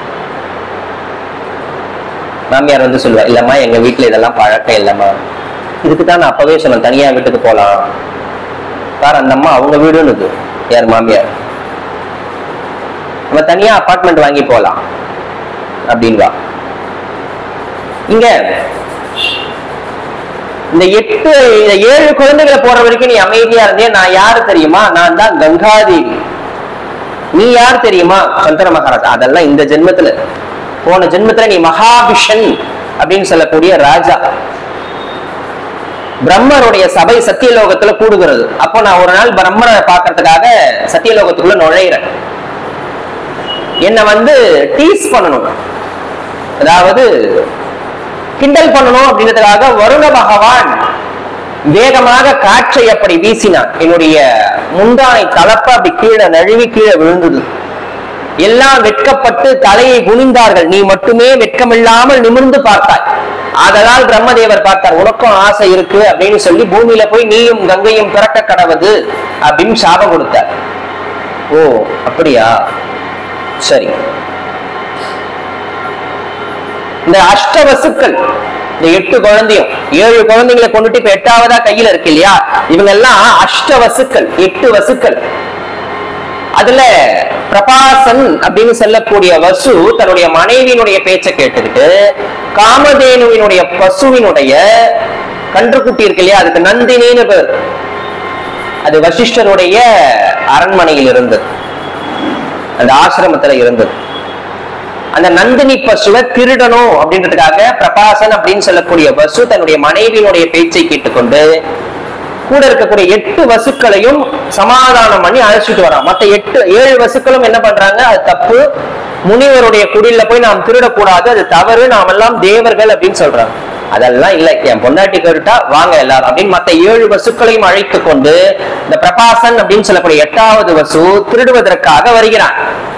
மாமியார் வந்து சொல்லுவா இல்லம்மா எங்க வீட்டுல இதெல்லாம் பழக்கம் இல்லம்மா இதுக்கு தான் நான் அப்பவே சொன்னேன் தனியா வீட்டுக்கு போலாம் சார் அந்த அம்மா அவங்க வீடுன்னு யார் மாமியார் நம்ம தனியா அபார்ட்மெண்ட் வாங்கி போலாம் அப்படின்வா இங்க இந்த எட்டு இந்த ஏழு குழந்தைகளை போற வரைக்கும் நீ அமைதியா இருந்தே நான் யாரு தெரியுமா நான் தான் கங்காதேவி நீ யார் தெரியுமா சந்திர மகாராஜா அதெல்லாம் இந்த ஜென்மத்துல போன ஜென்மத்துல நீ மகாபிஷன் அப்படின்னு சொல்லக்கூடிய ராஜா பிரம்மருடைய சபை சத்தியலோகத்துல கூடுகிறது அப்போ நான் ஒரு நாள் பிரம்மரை பார்க்கறதுக்காக சத்தியலோகத்துக்குள்ள நுழையிறேன் என்ன வந்து டீஸ் பண்ணணும் அதாவது கிண்டல் பண்ணணும் அப்படின்றதுக்காக வருண பகவான் வேகமாக காற்றை அப்படி வீசினான் என்னுடைய முந்தானை தளப்ப அப்படி கீழே நழுவி கீழே விழுந்தது எல்லாம் வெட்கப்பட்டு தலையை குனிந்தார்கள் நீ மட்டுமே வெட்கமில்லாமல் நிமிர்ந்து பார்த்தாய் ஆதலால் பிரம்மதேவர் பார்த்தார் உனக்கும் ஆசை இருக்கு அப்படின்னு சொல்லி பூமியில போய் நீயும் கங்கையும் பிறக்க கடவுது அப்படின்னு சாபம் கொடுத்தார் ஓ அப்படியா சரி இந்த அஷ்ட வசுக்கள் இந்த எட்டு குழந்தையும் ஏழு குழந்தைங்களை கொண்டுட்டு இப்ப எட்டாவதா கையில இருக்கு இல்லையா இவங்க எல்லாம் அஷ்ட வசுக்கள் எட்டு வசுக்கள் அதுல பிரபாசன் அப்படின்னு சொல்லக்கூடிய வசு தன்னுடைய மனைவியினுடைய பேச்சை கேட்டுக்கிட்டு காமதேனுவினுடைய பசுவினுடைய கன்றுக்குட்டி இருக்கு இல்லையா அதுக்கு நந்தினின்னு பேர் அது வசிஷ்டருடைய அரண்மனையில் இருந்தது அந்த ஆசிரமத்துல இருந்தது அந்த நந்தினி பசுவை திருடணும் அப்படின்றதுக்காக பிரபாசன் அப்படின்னு சொல்லக்கூடிய வசு தன்னுடைய மனைவியினுடைய பேச்சை கேட்டுக்கொண்டு கூட இருக்கக்கூடிய எட்டு வசுக்களையும் சமாதானம் பண்ணி அழைச்சிட்டு வரான் மத்த எட்டு ஏழு வசுக்களும் என்ன பண்றாங்க அது தப்பு முனிவருடைய குடில போய் நாம் திருடக்கூடாது அது தவறு நாம் எல்லாம் தேவர்கள் அப்படின்னு சொல்றாங்க அதெல்லாம் இல்ல என் பொண்டாட்டி கேட்டுட்டா வாங்க எல்லாரும் அப்படின்னு மத்த ஏழு வசுக்களையும் அழைத்து கொண்டு இந்த பிரபாசன் அப்படின்னு சொல்லக்கூடிய எட்டாவது வசு திருடுவதற்காக வருகிறான்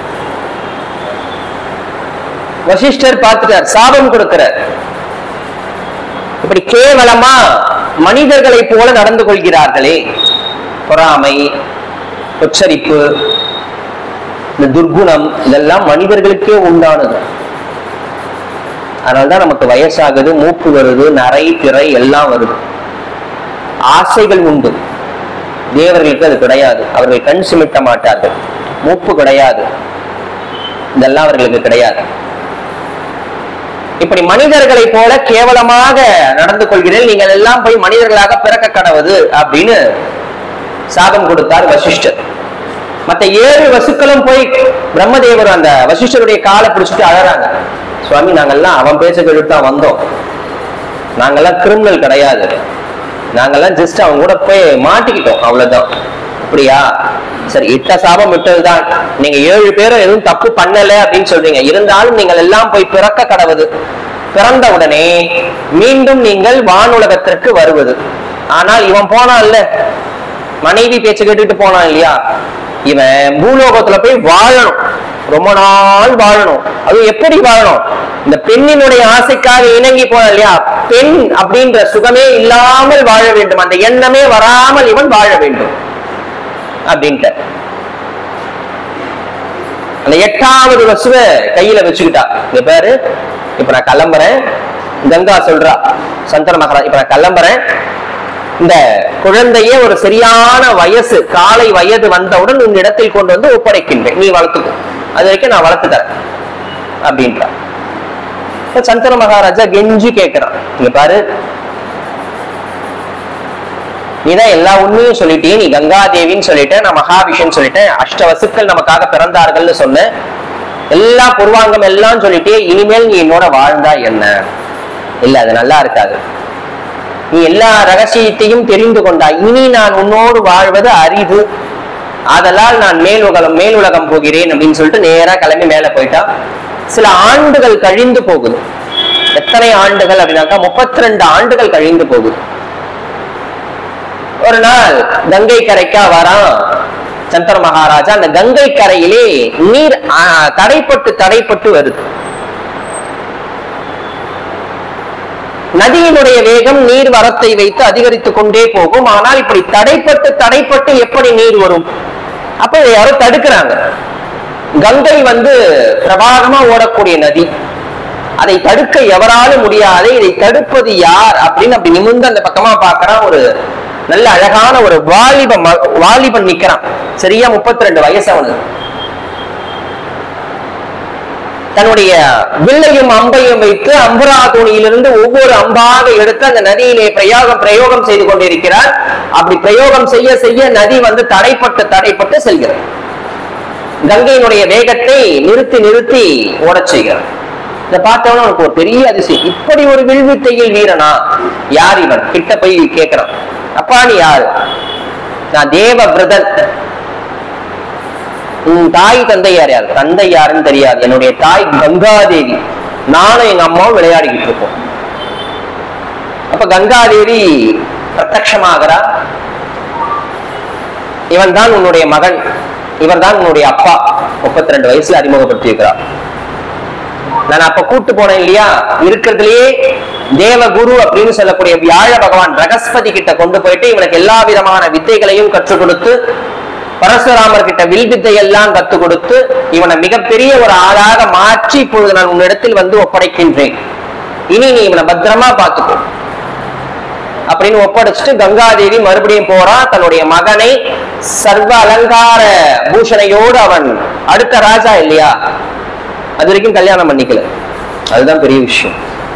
வசிஷ்டர் பார்த்துட்டார் சாபம் கொடுக்கிறார் இப்படி கேவலமா மனிதர்களை போல நடந்து கொள்கிறார்களே பொறாமை உச்சரிப்பு இந்த துர்குணம் இதெல்லாம் மனிதர்களுக்கே உண்டானது அதனால்தான் நமக்கு வயசாகுது மூக்கு வருது நரை திரை எல்லாம் வருது ஆசைகள் உண்டு தேவர்களுக்கு அது கிடையாது அவர்கள் கண் சிமிட்ட மாட்டார்கள் மூப்பு கிடையாது இதெல்லாம் அவர்களுக்கு கிடையாது இப்படி மனிதர்களை போல கேவலமாக நடந்து கொள்கிறேன் நீங்கள் எல்லாம் போய் மனிதர்களாக பிறக்க கடவுது அப்படின்னு சாபம் கொடுத்தார் வசிஷ்டர் மத்த ஏழு வசுக்களும் போய் பிரம்மதேவர் அந்த வசிஷ்டருடைய காலை பிடிச்சிட்டு அழறாங்க சுவாமி நாங்கெல்லாம் அவன் பேச கேட்டுட்டு தான் வந்தோம் நாங்கெல்லாம் கிரிமினல் கிடையாது நாங்கெல்லாம் ஜஸ்ட் அவங்க கூட போய் மாட்டிக்கிட்டோம் அவ்வளவுதான் அப்படியா சரி இட்ட சாபம் விட்டதுதான் நீங்க ஏழு பேரும் எதுவும் தப்பு பண்ணல அப்படின்னு சொல்றீங்க இருந்தாலும் நீங்கள் எல்லாம் போய் பிறக்க கடவுது பிறந்த உடனே மீண்டும் நீங்கள் வானுலகத்திற்கு வருவது ஆனால் இவன் போனான்ல மனைவி பேச்சு கேட்டுட்டு போனான் இல்லையா இவன் பூலோகத்துல போய் வாழணும் ரொம்ப நாள் வாழணும் அது எப்படி வாழணும் இந்த பெண்ணினுடைய ஆசைக்காக இணங்கி போன இல்லையா பெண் அப்படின்ற சுகமே இல்லாமல் வாழ வேண்டும் அந்த எண்ணமே வராமல் இவன் வாழ வேண்டும் அப்படின்ட்டு அந்த எட்டாவது வசுவ கையில வச்சுக்கிட்டா இங்க பாரு இப்ப நான் கிளம்புறேன் கங்கா சொல்றா சந்தன மகாராஜ் இப்ப நான் கிளம்புறேன் இந்த குழந்தையே ஒரு சரியான வயசு காலை வயது வந்தவுடன் உன் இடத்தில் கொண்டு வந்து ஒப்படைக்கின்றேன் நீ வளர்த்துக்கோ அது வரைக்கும் நான் வளர்த்து தரேன் அப்படின்றான் இப்ப சந்தன மகாராஜா கெஞ்சி கேட்கிறான் இங்க பாரு நீதான் எல்லா உண்மையும் சொல்லிட்டே நீ கங்காதேவின்னு சொல்லிட்ட நான் மகாவிஷ்ணுன்னு சொல்லிட்டேன் அஷ்ட வசுக்கள் நமக்காக பிறந்தார்கள்னு சொன்ன எல்லா பூர்வாங்கம் எல்லாம் சொல்லிட்டே இனிமேல் நீ என்னோட வாழ்ந்தா என்ன இல்ல அது நல்லா இருக்காது நீ எல்லா ரகசியத்தையும் தெரிந்து கொண்டாய் இனி நான் உன்னோடு வாழ்வது அரிது ஆதலால் நான் மேல் உலகம் மேல் உலகம் போகிறேன் அப்படின்னு சொல்லிட்டு நேரா கிளம்பி மேல போயிட்டா சில ஆண்டுகள் கழிந்து போகுது எத்தனை ஆண்டுகள் அப்படின்னாக்கா முப்பத்தி ரெண்டு ஆண்டுகள் கழிந்து போகுது ஒரு நாள் கங்கை கரைக்கா வரான் சந்தர மகாராஜா அந்த கங்கை கரையிலே நீர் ஆ, தடைப்பட்டு தடைப்பட்டு வருது நதியினுடைய வேகம் நீர் வரத்தை வைத்து அதிகரித்துக் கொண்டே போகும் ஆனால் இப்படி தடைப்பட்டு தடைப்பட்டு எப்படி நீர் வரும் அப்ப இதை யாரோ தடுக்கிறாங்க கங்கை வந்து பிரபாகமா ஓடக்கூடிய நதி அதை தடுக்க எவராலும் முடியாது இதை தடுப்பது யார் அப்படின்னு அப்படி நிமிர்ந்து அந்த பக்கமா பார்க்கறான் ஒரு நல்ல அழகான ஒரு வாலிப ம- வாலிபன் நிக்கிறான் சரியா முப்பத்தி ரெண்டு வயசு அவனுக்கு தன்னுடைய வில்லையும் அம்பையும் வைத்து அம்புரா தூணியிலிருந்து ஒவ்வொரு அம்பாக எடுத்து அந்த நதியிலே பிரயோகம் பிரயோகம் செய்து கொண்டிருக்கிறார் அப்படி பிரயோகம் செய்ய செய்ய நதி வந்து தடைப்பட்டு தடைப்பட்டு செல்கிறது கங்கையினுடைய வேகத்தை நிறுத்தி நிறுத்தி ஓடச் செய்கிறார் இதை பார்த்தவன உனக்கு ஒரு பெரிய அதிசயம் இப்படி ஒரு வில்வித்தையில் வீரனா யார் இவன் கிட்ட போய் கேட்கிறான் அப்பா நீ யாரு நான் தேவ விரதன் உன் தாய் தந்தை யார் யார் தந்தை யாருன்னு தெரியாது என்னுடைய தாய் கங்காதேவி நானும் எங்க அம்மாவும் விளையாடிக்கிட்டு இருக்கோம் அப்ப கங்காதேவி பிரத்யமாகிறா இவன் தான் உன்னுடைய மகன் இவர் தான் உன்னுடைய அப்பா முப்பத்தி ரெண்டு வயசுல அறிமுகப்படுத்தி இருக்கிறார் நான் அப்ப கூட்டு போனேன் இல்லையா இருக்கிறதுலயே தேவகுரு அப்படின்னு சொல்லக்கூடிய வியாழ பகவான் பிரகஸ்பதி கிட்ட கொண்டு போயிட்டு இவனுக்கு எல்லா விதமான வித்தைகளையும் கற்றுக் கொடுத்து பரசுராமர் கிட்ட வில் வித்தை எல்லாம் கற்றுக் கொடுத்து இவனை மிகப்பெரிய ஒரு ஆளாக மாற்றி இப்பொழுது நான் உன்னிடத்தில் வந்து ஒப்படைக்கின்றேன் இனி நீ இவனை பத்திரமா பார்த்துக்கோ அப்படின்னு ஒப்படைச்சிட்டு கங்காதேவி மறுபடியும் போறா தன்னுடைய மகனை சர்வ அலங்கார பூஷணையோடு அவன் அடுத்த ராஜா இல்லையா அது வரைக்கும் கல்யாணம் பண்ணிக்கல அதுதான் பெரிய விஷயம்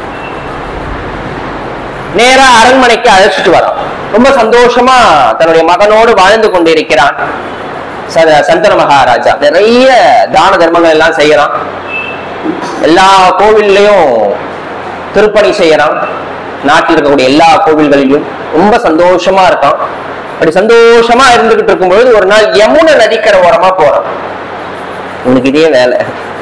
நேரா அரண்மனைக்கு அழைச்சிட்டு வரான் ரொம்ப சந்தோஷமா தன்னுடைய மகனோடு வாழ்ந்து கொண்டிருக்கிறான் ச- சந்தன மகாராஜா நிறைய தான தர்மங்கள் எல்லாம் செய்யறான் எல்லா கோவில்லையும் திருப்பணி செய்யறான் நாட்டில் இருக்கக்கூடிய எல்லா கோவில்களிலும் ரொம்ப சந்தோஷமா இருக்கான் அப்படி சந்தோஷமா இருந்துகிட்டு இருக்கும்பொழுது ஒரு நாள் யமுனை நதிக்கரை ஓரமா போறான் உனக்கு இதே வேலை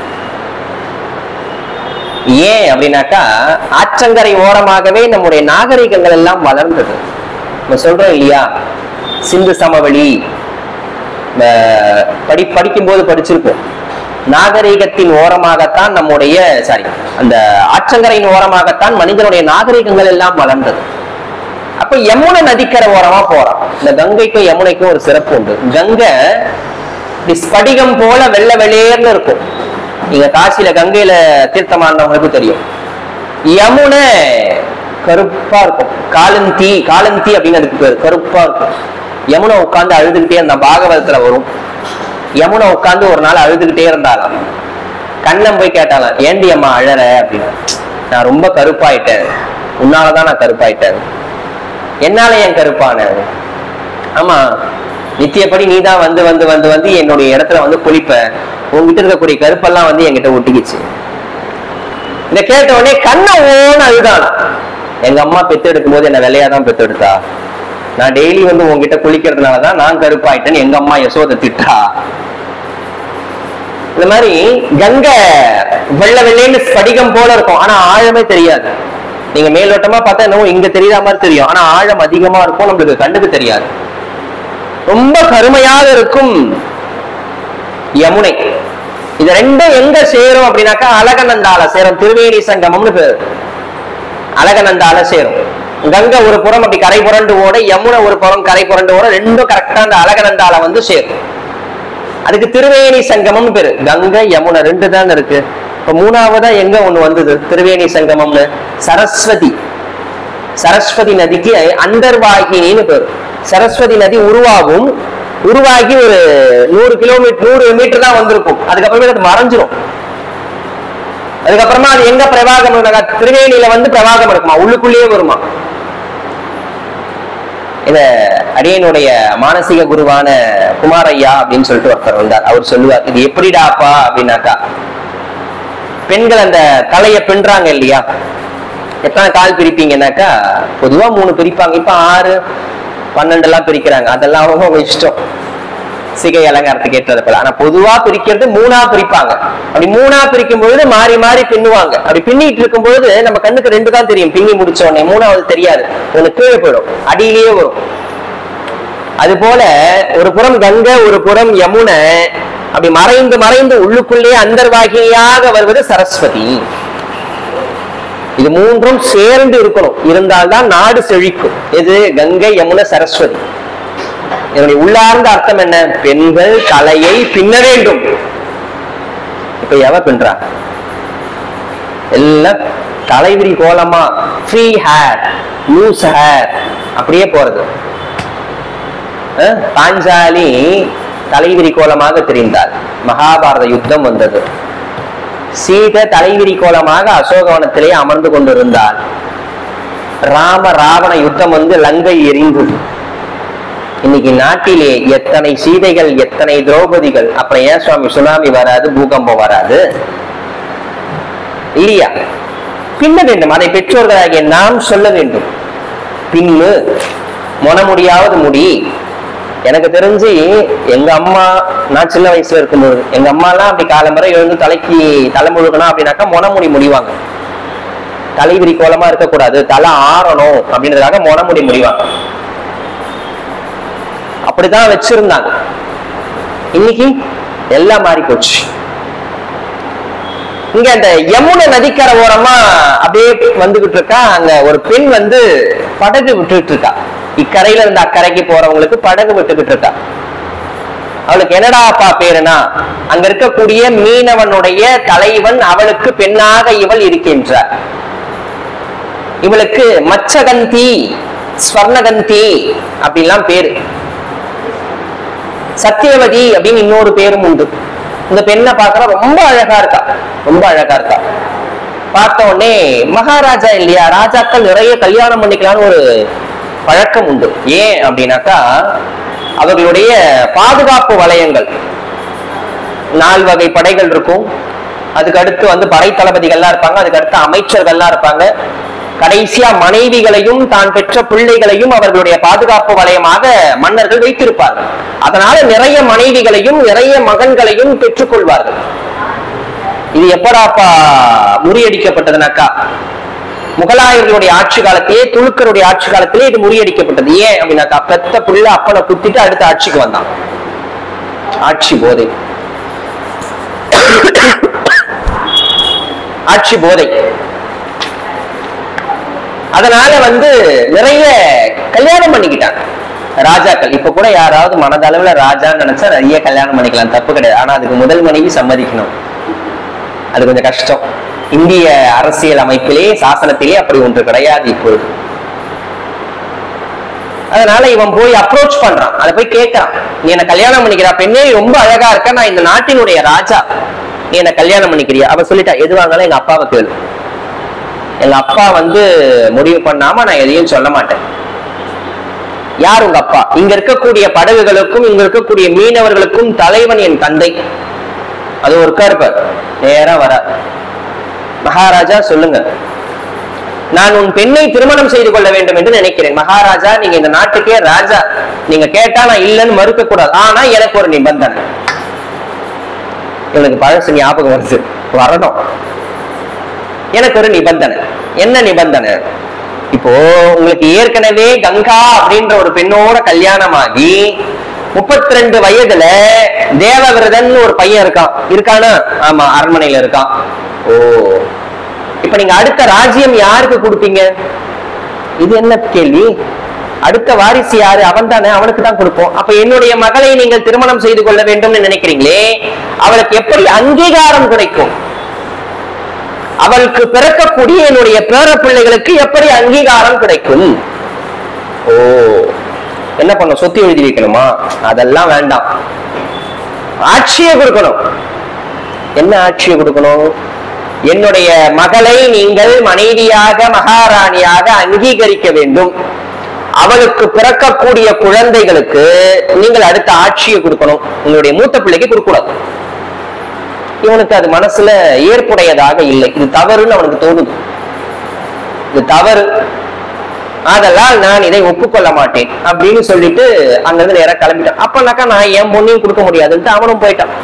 ஏன் அப்படின்னாக்கா ஆற்றங்கரை ஓரமாகவே நம்முடைய நாகரிகங்கள் எல்லாம் வளர்ந்தது நம்ம சொல்றோம் இல்லையா சிந்து சமவெளி அஹ், படி படிக்கும்போது படிச்சிருப்போம் நாகரிகத்தின் ஓரமாகத்தான் நம்முடைய சாரி அந்த ஆற்றங்கரையின் ஓரமாகத்தான் மனிதனுடைய நாகரிகங்கள் எல்லாம் வளர்ந்தது அப்ப யமுனை நதிக்கரை ஓரமா போறான் இந்த கங்கைக்கும் யமுனைக்கும் ஒரு சிறப்பு உண்டு கங்கை இப்படி ஸ்படிகம் போல வெள்ளை வெளியேர்னு இருக்கும் நீங்க காசியில கங்கையில தீர்த்தமானவங்களுக்கு தெரியும் யமுனை கருப்பா இருக்கும் காலந்தி காலந்தி அப்படின்னு அதுக்கு பேரு கருப்பா இருக்கும் யமுனை உட்கார்ந்து அழுதுகிட்டே அந்த பாகவதத்துல வரும் யமுனை உட்கார்ந்து ஒரு நாள் அழுதுகிட்டே இருந்தாளாம் கண்ணன் போய் கேட்டாலாம் ஏண்டி அம்மா அழற அப்படின்னு நான் ரொம்ப கருப்பாயிட்டேன் உன்னாலதான் நான் கருப்பாயிட்டேன் என்னால ஏன் கருப்பான ஆமா நித்தியப்படி நீ தான் வந்து வந்து வந்து வந்து என்னுடைய இடத்துல வந்து குளிப்ப உங்ககிட்ட இருக்கக்கூடிய கருப்பெல்லாம் வந்து என்கிட்ட ஒட்டிக்கிச்சு இத கேட்ட உடனே கண்ணை ஓன அழுதானா எங்க அம்மா பெத்தெடுக்கும் போது என்ன வெள்ளையா தான் பெத்தெடுத்தா நான் டெய்லி வந்து உங்ககிட்ட குளிக்கிறதுனாலதான் நான் கருப்பாயிட்டேன்னு எங்க அம்மா யசோதை திட்டா இந்த மாதிரி கங்கை வெள்ளை வெள்ளைன்னு ஸ்படிகம் போல இருக்கும் ஆனா ஆழமே தெரியாது நீங்க மேலோட்டமா பார்த்தா என்னவோ இங்க தெரியாத மாதிரி தெரியும் ஆனா ஆழம் அதிகமா இருக்கும் நம்மளுக்கு கண்ணுக்கு தெரியாது ரொம்ப கருமையாக இருக்கும் யமுனை இது ரெண்டும் எங்க சேரும் அப்படின்னாக்கா அழகநந்தால சேரும் திருவேணி சங்கமம்னு பேரு அழகநந்தால சேரும் கங்கை ஒரு புறம் அப்படி கரை புரண்டு ஓட யமுனை ஒரு புறம் கரை புரண்டு ஓட ரெண்டும் கரெக்டா அந்த அழகநந்தால வந்து சேரும் அதுக்கு திருவேணி சங்கமம்னு பேரு கங்கை யமுனை ரெண்டு தான் இருக்கு இப்ப மூணாவதா எங்க ஒண்ணு வந்தது திருவேணி சங்கமம்னு சரஸ்வதி சரஸ்வதி நதிக்கு அந்தர்வாகினின்னு பேர் சரஸ்வதி நதி உருவாகும் உருவாகி ஒரு நூறு கிலோமீட்டர் நூறு மீட்டர் தான் வந்திருக்கும் அதுக்கப்புறமே அது மறைஞ்சிரும் அதுக்கப்புறமா அது எங்க பிரவாகம் நடக்கா- திருவேணியில வந்து பிரவாகம் இருக்குமா உள்ளுக்குள்ளேயே வருமா இத அடியனுடைய மானசீக குருவான குமாரையா அப்படின்னு சொல்லிட்டு ஒருத்தர் வந்தார் அவர் சொல்லுவார் இது எப்படிடாப்பா அப்படின்னாக்கா பெண்கள் அந்த தலைய பின்றாங்க இல்லையா எத்தனை கால் பிரிப்பீங்கன்னாக்கா பொதுவா மூணு பிரிப்பாங்க இப்ப ஆறு பன்னெண்டு எல்லாம் பிரிக்கிறாங்க அதெல்லாம் அவங்க அவங்க இஷ்டம் சிகை அலங்காரத்துக்கு ஏற்றது போல ஆனா பொதுவா பிரிக்கிறது மூணா பிரிப்பாங்க அப்படி மூணா பிரிக்கும் பொழுது மாறி மாறி பின்னுவாங்க அப்படி பின்னிட்டு இருக்கும் பொழுது நம்ம கண்ணுக்கு ரெண்டு தான் தெரியும் பின்னி முடிச்ச உடனே மூணாவது தெரியாது ஒண்ணு கீழே போயிடும் அடியிலேயே வரும் அது போல ஒரு புறம் கங்கை ஒரு புறம் யமுனை அப்படி மறைந்து மறைந்து உள்ளுக்குள்ளே அந்தர்வாகினியாக வருவது சரஸ்வதி இது மூன்றும் சேர்ந்து இருக்கணும் இருந்தால்தான் நாடு செழிக்கும் எது கங்கை யமுனை சரஸ்வதி இதனுடைய உள்ளார்ந்த அர்த்தம் என்ன பெண்கள் தலையை பின்ன வேண்டும் இப்ப எவ பின்றா எல்லாம் தலைவிரி கோலமா ஃப்ரீ ஹேர் லூஸ் ஹேர் அப்படியே போறது அஹ், பாஞ்சாலி தலைவிரி கோலமாக தெரிந்தாள் மகாபாரத யுத்தம் வந்தது சீதை தலைவிரி கோலமாக அசோகவனத்திலே அமர்ந்து கொண்டிருந்தாள் ராம ராவண யுத்தம் வந்து லங்கை எரிந்தது இன்னைக்கு நாட்டிலே எத்தனை சீதைகள் எத்தனை திரௌபதிகள் அப்புறம் ஏன் சுவாமி சுனாமி வராது பூகம்பம் வராது இல்லையா பின்ன வேண்டும் அதை பெற்றோர்களாகிய நாம் சொல்ல வேண்டும் பின்னு மொனமுடியாவது முடி எனக்கு தெரிஞ்சு எங்க அம்மா நான் சின்ன வயசுல இருக்கும்போது எங்க அம்மா எல்லாம் அப்படி காலம்பரை எழுந்து தலைக்கு தலை முழுகணும் அப்படின்னாக்கா மொனமுடி முடிவாங்க தலைவிரி கோலமா இருக்கக்கூடாது தலை ஆறணும் அப்படின்றதுக்காக மொனமுடி முடிவாங்க அப்படிதான் வச்சிருந்தாங்க இன்னைக்கு எல்லாம் மாறி போச்சு இங்க அந்த யமுனை நதிக்கரை ஓரமா அப்படியே வந்துகிட்டு இருக்கா அங்க ஒரு பெண் வந்து படகு விட்டுட்டு இருக்கா இக்கரையில இருந்து அக்கறைக்கு போறவங்களுக்கு படகு விட்டுக்கிட்டு இருக்கா அவளுக்கு என்னடாப்பா பேருனா அங்க இருக்கக்கூடிய மீனவனுடைய தலைவன் அவளுக்கு பெண்ணாக இவள் இருக்கின்றார் இவளுக்கு மச்சகந்தி ஸ்வர்ணகந்தி அப்படிலாம் பேரு சத்தியவதி அப்படின்னு இன்னொரு பேரும் உண்டு இந்த பெண்ணை பார்க்கற ரொம்ப அழகா இருக்கா ரொம்ப அழகா இருக்கா பார்த்த உடனே மகாராஜா இல்லையா ராஜாக்கள் நிறைய கல்யாணம் பண்ணிக்கலாம்னு ஒரு பழக்கம் உண்டு ஏன் அப்படின்னாக்கா அவர்களுடைய பாதுகாப்பு வளையங்கள் நால் வகை படைகள் இருக்கும் அதுக்கு அடுத்து வந்து படை தளபதிகள்லாம் இருப்பாங்க அதுக்கு அடுத்து அமைச்சர்கள்லாம் இருப்பாங்க கடைசியா மனைவிகளையும் தான் பெற்ற பிள்ளைகளையும் அவர்களுடைய பாதுகாப்பு வளையமாக மன்னர்கள் வைத்திருப்பார்கள் அதனால நிறைய மனைவிகளையும் நிறைய மகன்களையும் பெற்றுக்கொள்வார்கள் இது எப்படாப்பா முறியடிக்கப்பட்டதுனாக்கா முகலாயர்களுடைய ஆட்சி காலத்திலே துலுக்கருடைய ஆட்சி காலத்திலே இது முறியடிக்கப்பட்டது ஏன் அப்படின்னாக்கா பெத்த புள்ள அப்பனை குத்திட்டு அடுத்த ஆட்சிக்கு வந்தான் ஆட்சி போதை ஆட்சி போதை அதனால வந்து நிறைய கல்யாணம் பண்ணிக்கிட்டாங்க ராஜாக்கள் இப்ப கூட யாராவது மனதளவுல ராஜான்னு நினைச்சா நிறைய கல்யாணம் பண்ணிக்கலாம் தப்பு கிடையாது ஆனா அதுக்கு முதல் மனைவி சம்மதிக்கணும் அது கொஞ்சம் கஷ்டம் இந்திய அரசியல் அமைப்பிலே சாசனத்திலே அப்படி ஒன்று கிடையாது இப்பொழுது அதனால இவன் போய் அப்ரோச் பண்றான் அதை போய் கேட்கறான் நீ என்ன கல்யாணம் பண்ணிக்கிறா பெண்ணே நீ ரொம்ப அழகா இருக்க நான் இந்த நாட்டினுடைய ராஜா நீ என்ன கல்யாணம் பண்ணிக்கிறியா அவ சொல்லிட்டா எது வாங்கினாலும் எங்க அப்பாவை கேளு எங்க அப்பா வந்து முடிவு பண்ணாம நான் எதையும் சொல்ல மாட்டேன் யார் உங்க அப்பா இங்க இருக்கக்கூடிய படகுகளுக்கும் இங்க இருக்கக்கூடிய மீனவர்களுக்கும் தலைவன் என் தந்தை அது ஒரு இருப்பார் நேரா வர மகாராஜா சொல்லுங்க நான் உன் பெண்ணை திருமணம் செய்து கொள்ள வேண்டும் என்று நினைக்கிறேன் மகாராஜா நீங்க இந்த நாட்டுக்கே ராஜா நீங்க கேட்டா நான் இல்லைன்னு மறுக்க கூடாது ஆனா எனக்கு ஒரு நிபந்தனை எனக்கு பழசு ஞாபகம் வருது வரணும் எனக்கு ஒரு நிபந்தனை என்ன நிபந்தனை இப்போ உங்களுக்கு ஏற்கனவே கங்கா அப்படின்ற ஒரு பெண்ணோட கல்யாணமாகி முப்பத்தி ரெண்டு வயதுல தேவவிரதன் ஒரு பையன் இருக்கான் இருக்கானா ஆமா அரண்மனையில இருக்கான் ஓ இப்ப நீங்க அடுத்த ராஜ்யம் யாருக்கு கொடுப்பீங்க இது என்ன கேள்வி அடுத்த வாரிசு யாரு அவன் தானே அவனுக்கு தான் கொடுப்போம் அப்ப என்னுடைய மகளை நீங்கள் திருமணம் செய்து கொள்ள வேண்டும்னு நினைக்கிறீங்களே அவளுக்கு எப்படி அங்கீகாரம் கிடைக்கும் அவளுக்கு பிறக்கக்கூடிய என்னுடைய பேர பிள்ளைகளுக்கு எப்படி அங்கீகாரம் கிடைக்கும் ஓ என்ன பண்ணும் சொத்து எழுதி வைக்கணுமா அதெல்லாம் வேண்டாம் ஆட்சியை கொடுக்கணும் என்ன ஆட்சியை கொடுக்கணும் என்னுடைய மகளை நீங்கள் மனைவியாக மகாராணியாக அங்கீகரிக்க வேண்டும் அவளுக்கு பிறக்கக்கூடிய குழந்தைகளுக்கு நீங்கள் அடுத்த ஆட்சியை கொடுக்கணும் உங்களுடைய மூத்த பிள்ளைக்கு கொடுக்கக்கூடாது இவனுக்கு அது மனசுல ஏற்புடையதாக இல்லை இது தவறுன்னு அவனுக்கு தோணுது இது தவறு அதெல்லாம் நான் இதை ஒப்புக்கொள்ள மாட்டேன் அப்படின்னு சொல்லிட்டு அங்கிருந்து நேரா கிளம்பிட்டான் அப்பனாக்கா நான் என் பொண்ணையும் கொடுக்க முடியாதுன்ட்டு அவனும் போயிட்டான்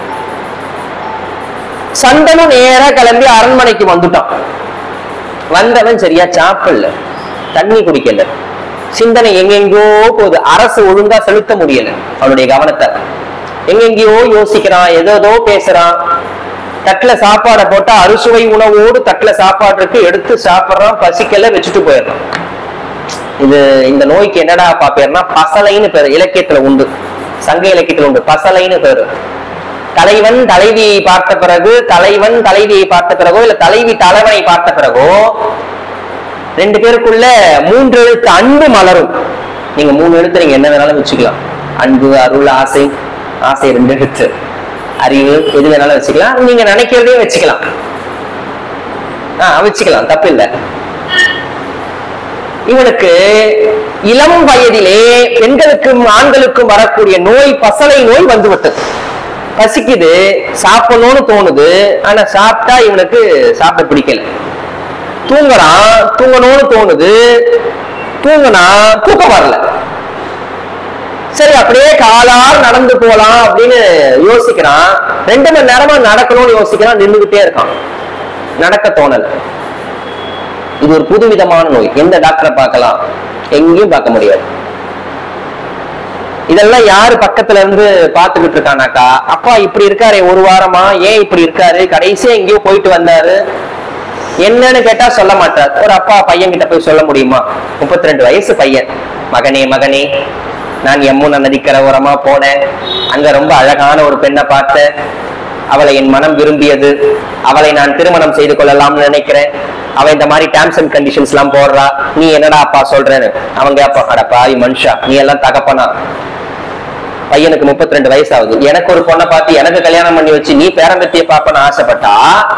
சந்தனும் நேரா கிளம்பி அரண்மனைக்கு வந்துட்டான் வந்தவன் சரியா சாப்பிடல தண்ணி குடிக்கல சிந்தனை எங்கெங்கோ போகுது அரசு ஒழுங்கா செலுத்த முடியல அவனுடைய கவனத்தை எங்கெங்கேயோ யோசிக்கிறான் ஏதோ பேசுறான் தட்டுல சாப்பாடை போட்டா அறுசுவை உணவோடு தட்டுல சாப்பாடு இருக்கு எடுத்து சாப்பிடுறான் பசிக்கல வச்சுட்டு போயிடுறான் இது இந்த நோய்க்கு என்னடா பாப்பேர்னா பசலைன்னு பேரு இலக்கியத்துல உண்டு சங்க இலக்கியத்துல உண்டு பசலைன்னு பேரு தலைவன் தலைவியை பார்த்த பிறகு தலைவன் தலைவியை பார்த்த பிறகோ இல்ல தலைவி தலைவனை பார்த்த பிறகோ ரெண்டு பேருக்குள்ள மூன்று எழுத்து அன்பு மலரும் நீங்க மூணு எழுத்து நீங்க என்ன வேணாலும் வச்சுக்கலாம் அன்பு அருள் ஆசை ஆசை ரெண்டு எழுத்து அறிவு எது வேணாலும் வச்சுக்கலாம் நீங்க நினைக்கிறதையும் வச்சுக்கலாம் ஆஹ் வச்சுக்கலாம் தப்பு இல்லை இவனுக்கு இளம் வயதிலே பெண்களுக்கும் ஆண்களுக்கும் வரக்கூடிய நோய் பசலை நோய் வந்து விட்டது பசிக்குது சாப்பிடணும்னு தோணுது ஆனா சாப்பிட்டா இவனுக்கு சாப்பிட பிடிக்கல தூங்குறான் தூங்கணும்னு தோணுது தூங்குனா தூக்கம் வரல சரி அப்படியே காலார் நடந்து போலாம் அப்படின்னு யோசிக்கிறான் ரெண்டு மணி நேரமா நடக்கணும்னு யோசிக்கிறான் நின்றுகிட்டே இருக்கான் நடக்க தோணல இது ஒரு புதுவிதமான நோய் எந்த டாக்டரை பார்க்கலாம் எங்கேயும் பார்க்க முடியாது இதெல்லாம் யாரு பக்கத்துல இருந்து பாத்துக்கிட்டு இருக்கானாக்கா அப்பா இப்படி இருக்காரே ஒரு வாரமா ஏன் இப்படி இருக்காரு கடைசியா எங்கேயோ போயிட்டு வந்தாரு என்னன்னு கேட்டா சொல்ல மாட்டார் ஒரு அப்பா பையன் கிட்ட போய் சொல்ல முடியுமா முப்பத்தி ரெண்டு வயசு பையன் மகனே மகனே நான் யமுனா நதிக்கரை ஓரமா போனேன் அங்க ரொம்ப அழகான ஒரு பெண்ணை பார்த்தேன் அவளை என் மனம் விரும்பியது அவளை நான் திருமணம் செய்து கொள்ளலாம்னு நினைக்கிறேன் அவ இந்த மாதிரி டேர்ம்ஸ் அண்ட் கண்டிஷன்ஸ் எல்லாம் போடுறா நீ என்னடா அப்பா சொல்றேன்னு அவங்க அப்பா அட பாவி மனுஷா நீ எல்லாம் தகப்பனா பையனுக்கு முப்பத்தி ரெண்டு வயசு ஆகுது எனக்கு ஒரு பொண்ணை பார்த்து எனக்கு கல்யாணம் பண்ணி வச்சு நீ பேரம்பத்திய பாப்பன்னு ஆசைப்பட்டா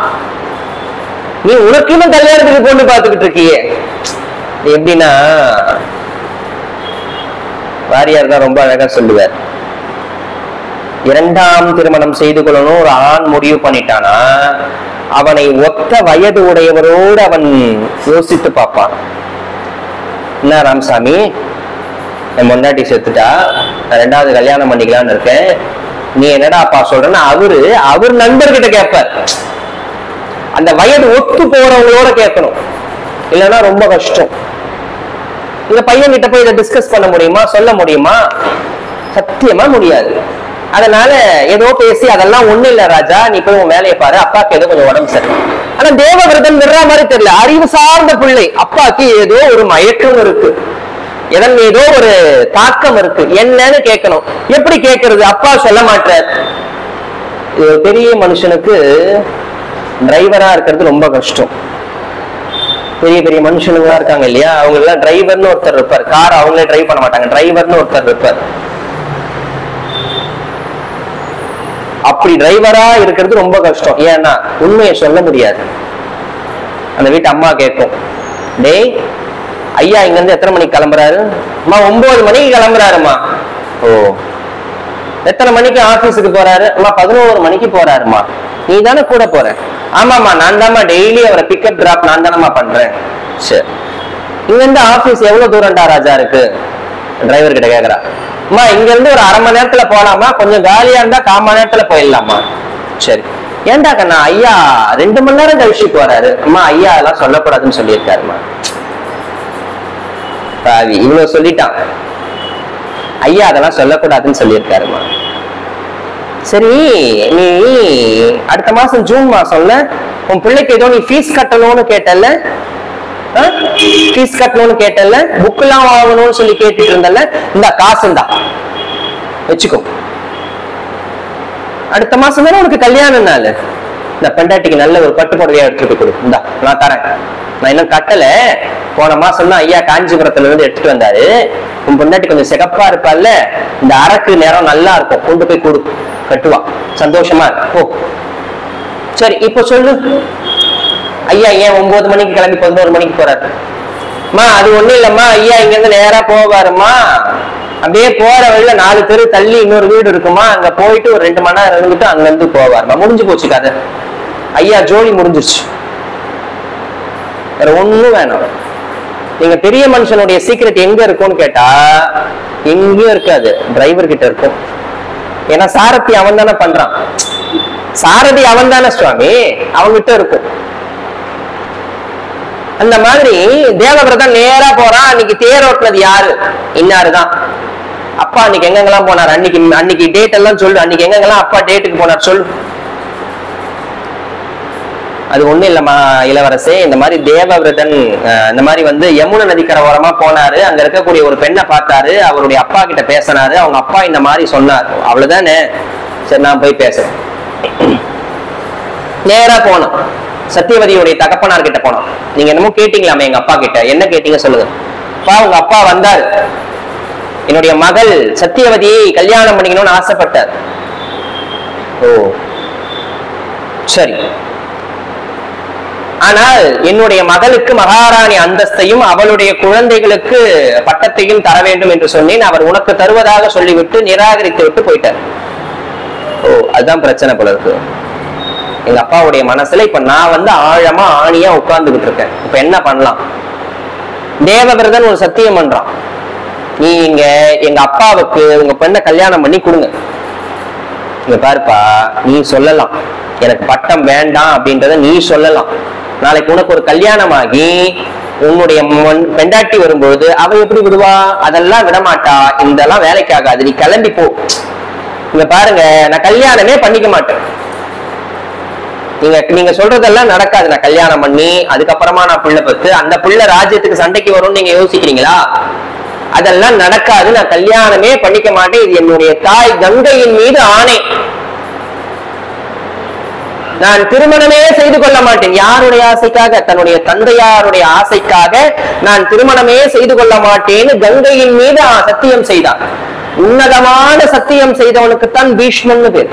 நீ உனக்குன்னு கல்யாணத்துக்கு பொண்ணு பார்த்துக்கிட்டு இருக்கியே இது எப்படின்னா வாரியார் தான் ரொம்ப அழகா சொல்லுவார் இரண்டாம் திருமணம் செய்து கொள்ளணும் ஒரு ஆண் முடிவு பண்ணிட்டானா அவனை ஒத்த வயது உடையவரோடு அவன் யோசித்து பார்ப்பான் என்ன ராமசாமி என் பொண்டாட்டி செத்துட்டா நான் ரெண்டாவது கல்யாணம் பண்ணிக்கலாம்னு இருக்கேன் நீ என்னடா அப்பா சொல்றேன்னா அவரு அவர் நண்பர்கிட்ட கேட்பார் அந்த வயது ஒத்து போறவங்களோட கேட்கணும் இல்லைன்னா ரொம்ப கஷ்டம் இந்த பையன் கிட்ட போய் இதை டிஸ்கஸ் பண்ண முடியுமா சொல்ல முடியுமா சத்தியமா முடியாது அதனால ஏதோ பேசி அதெல்லாம் ஒண்ணு இல்ல ராஜா நீ போய் உன் வேலையை பாரு அப்பாக்கு ஏதோ கொஞ்சம் உடம்பு சரி ஆனா தேவவிரதன் விடுற மாதிரி தெரியல அறிவு சார்ந்த பிள்ளை அப்பாக்கு ஏதோ ஒரு மயக்கம் இருக்கு எதன் ஏதோ ஒரு தாக்கம் இருக்கு என்னன்னு கேட்கணும் எப்படி கேட்கறது அப்பா சொல்ல மாட்டார் இது ஒரு பெரிய மனுஷனுக்கு டிரைவரா இருக்கிறது ரொம்ப கஷ்டம் பெரிய பெரிய மனுஷனுங்களா இருக்காங்க இல்லையா அவங்க எல்லாம் டிரைவர்னு ஒருத்தர் இருப்பார் கார் அவங்களே டிரைவ் பண்ண மாட்டாங்க டிரைவர்னு ஒருத்தர் இருப்பார் அப்படி டிரைவரா இருக்கிறது ரொம்ப கஷ்டம் ஏன்னா உண்மையை சொல்ல முடியாது அந்த வீட்டு அம்மா கேட்கும் டேய் ஐயா இங்க இருந்து எத்தனை மணிக்கு கிளம்புறாரு அம்மா ஒன்பது மணிக்கு கிளம்புறாருமா ஓ எத்தனை மணிக்கு ஆபீஸுக்கு போறாரு அம்மா பதினோரு மணிக்கு போறாருமா நீ தானே கூட போற ஆமாமா நான் தாம்மா டெய்லி அவரை பிக்கப் டிராப் நான் தானம்மா பண்றேன் சரி இங்க இருந்து ஆபீஸ் எவ்வளவு தூரம்டா ராஜா இருக்கு டிரைவர் கிட்ட கேக்குறா அம்மா இங்க இருந்து ஒரு அரை மணி நேரத்துல போலாமா கொஞ்சம் காலியா இருந்தா கால் மணி நேரத்துல போயிடலாமா சரி ஏன்டா கண்ணா ஐயா ரெண்டு மணி நேரம் கழிச்சு போறாரு அம்மா ஐயா அதெல்லாம் சொல்லக்கூடாதுன்னு சொல்லியிருக்காருமா பாவி இவ்வளவு சொல்லிட்டான் ஐயா அதெல்லாம் சொல்லக்கூடாதுன்னு சொல்லியிருக்காருமா சரி நீ அடுத்த மாசம் ஜூன் மாசம்ல உன் பிள்ளைக்கு ஏதோ நீ ஃபீஸ் கட்டணும்னு கேட்டல்ல ஃபீஸ் கட்டணும்னு கேட்டல்ல புக் எல்லாம் வாங்கணும்னு சொல்லி கேட்டுட்டு இருந்தல்ல இந்த காசுந்தா வச்சுக்கோ அடுத்த மாசம் தானே உனக்கு கல்யாண நாள் இந்த பெண்டாட்டிக்கு நல்ல ஒரு பட்டு புடவையா எடுத்துட்டு போய் கொடு இந்தா நான் தரேன் நான் இன்னும் கட்டல போன மாசம் தான் ஐயா காஞ்சிபுரத்துல இருந்து எடுத்துட்டு வந்தாரு உன் பொண்டாட்டி கொஞ்சம் சிகப்பா இருப்பால்ல இந்த அரக்கு நேரம் நல்லா இருக்கும் கொண்டு போய் கொடு கட்டுவா சந்தோஷமா இருக்கு ஓ சரி இப்போ சொல்லு ஐயா ஏன் ஒன்பது மணிக்கு கிளம்பி பதினோரு மணிக்கு போறாரு அம்மா அது ஒண்ணும் இல்லம்மா ஐயா இங்க இருந்து நேரா போவாருமா அப்படியே போற வழியில நாலு தெரு தள்ளி இன்னொரு வீடு இருக்குமா அங்க போயிட்டு ஒரு ரெண்டு மணி நேரம் இருந்துட்டு அங்க இருந்து போவாருமா முடிஞ்சு போச்சு கதை ஐயா ஜோலி முடிஞ்சிருச்சு வேற ஒண்ணும் வேணாம் நீங்க பெரிய மனுஷனுடைய சீக்ரெட் எங்க இருக்கும்னு கேட்டா எங்கேயும் இருக்காது டிரைவர் கிட்ட இருக்கும் ஏன்னா சாரதி அவன் தானே பண்றான் சாரதி அவன் தானே சுவாமி அவங்கிட்ட இருக்கும் அந்த மாதிரி தேவவிரதம் நேரா போறான் அன்னைக்கு தேர் ஓட்டுனது யாரு இன்னாருதான் அப்பா அன்னைக்கு எங்கெங்கெல்லாம் போனார் அன்னைக்கு அன்னைக்கு டேட் எல்லாம் சொல்லு அன்னைக்கு எங்கெங்கெல்லாம் அப்பா டேட்டுக்கு போனார் சொல்லு அது ஒண்ணும் இல்லம்மா இளவரசே இந்த மாதிரி தேவவிரதன் அஹ், இந்த மாதிரி வந்து யமுனை நதிக்கரை ஓரமா போனாரு அங்க இருக்கக்கூடிய ஒரு பெண்ணை பார்த்தாரு அவருடைய அப்பா கிட்ட பேசினாரு அவங்க அப்பா இந்த மாதிரி சொன்னார் அவ்வளவுதானே சரி நான் போய் பேசுறேன் நேரா போனோம் சத்தியவதியுடைய தகப்பனார் கிட்ட போனோம் நீங்க என்னமோ கேட்டீங்களாமே எங்க அப்பா கிட்ட என்ன கேட்டீங்க சொல்லுங்க அப்பா உங்க அப்பா வந்தார் என்னுடைய மகள் சத்தியவதியை கல்யாணம் பண்ணிக்கணும்னு ஆசைப்பட்டார் ஓ சரி ஆனால் என்னுடைய மகளுக்கு மகாராணி அந்தஸ்தையும் அவளுடைய குழந்தைகளுக்கு பட்டத்தையும் தர வேண்டும் என்று சொன்னேன் அவர் உனக்கு தருவதாக சொல்லிவிட்டு நிராகரித்து விட்டு போயிட்டார் ஓ அதுதான் பிரச்சனை போல இருக்கு எங்க அப்பாவுடைய மனசுல இப்ப நான் வந்து ஆழமா ஆணியா உட்கார்ந்துகிட்டு இருக்கேன் இப்ப என்ன பண்ணலாம் தேவவிரதன் ஒரு சத்தியம் பண்றான் நீங்க எங்க அப்பாவுக்கு உங்க பெண்ணை கல்யாணம் பண்ணி கொடுங்க இங்க பாருப்பா நீ சொல்லலாம் எனக்கு பட்டம் வேண்டாம் அப்படின்றத நீ சொல்லலாம் நாளைக்கு உனக்கு ஒரு கல்யாணம் ஆகி உன்னுடைய மொன்- பெண்டாட்டி வரும்போது அவ எப்படி விடுவா அதெல்லாம் விடமாட்டா இதெல்லாம் வேலைக்கு ஆகாது நீ கிளம்பி போ இங்க பாருங்க நான் கல்யாணமே பண்ணிக்க மாட்டேன் நீங்க நீங்க சொல்றதெல்லாம் நடக்காது நான் கல்யாணம் பண்ணி அதுக்கப்புறமா நான் பிள்ளை பெத்து அந்த பிள்ளை ராஜ்யத்துக்கு சண்டைக்கு வரும்னு நீங்க யோசிக்கிறீங்களா அதெல்லாம் நடக்காது நான் கல்யாணமே பண்ணிக்க மாட்டேன் இது என்னுடைய தாய் கங்கையின் மீது ஆணை நான் திருமணமே செய்து கொள்ள மாட்டேன் யாருடைய ஆசைக்காக தன்னுடைய தந்தையாருடைய ஆசைக்காக நான் திருமணமே செய்து கொள்ள மாட்டேன்னு கங்கையின் மீது ஆ- சத்தியம் செய்தான் உன்னதமான சத்தியம் செய்தவனுக்குத்தான் பீஷ்மன்னு பேர்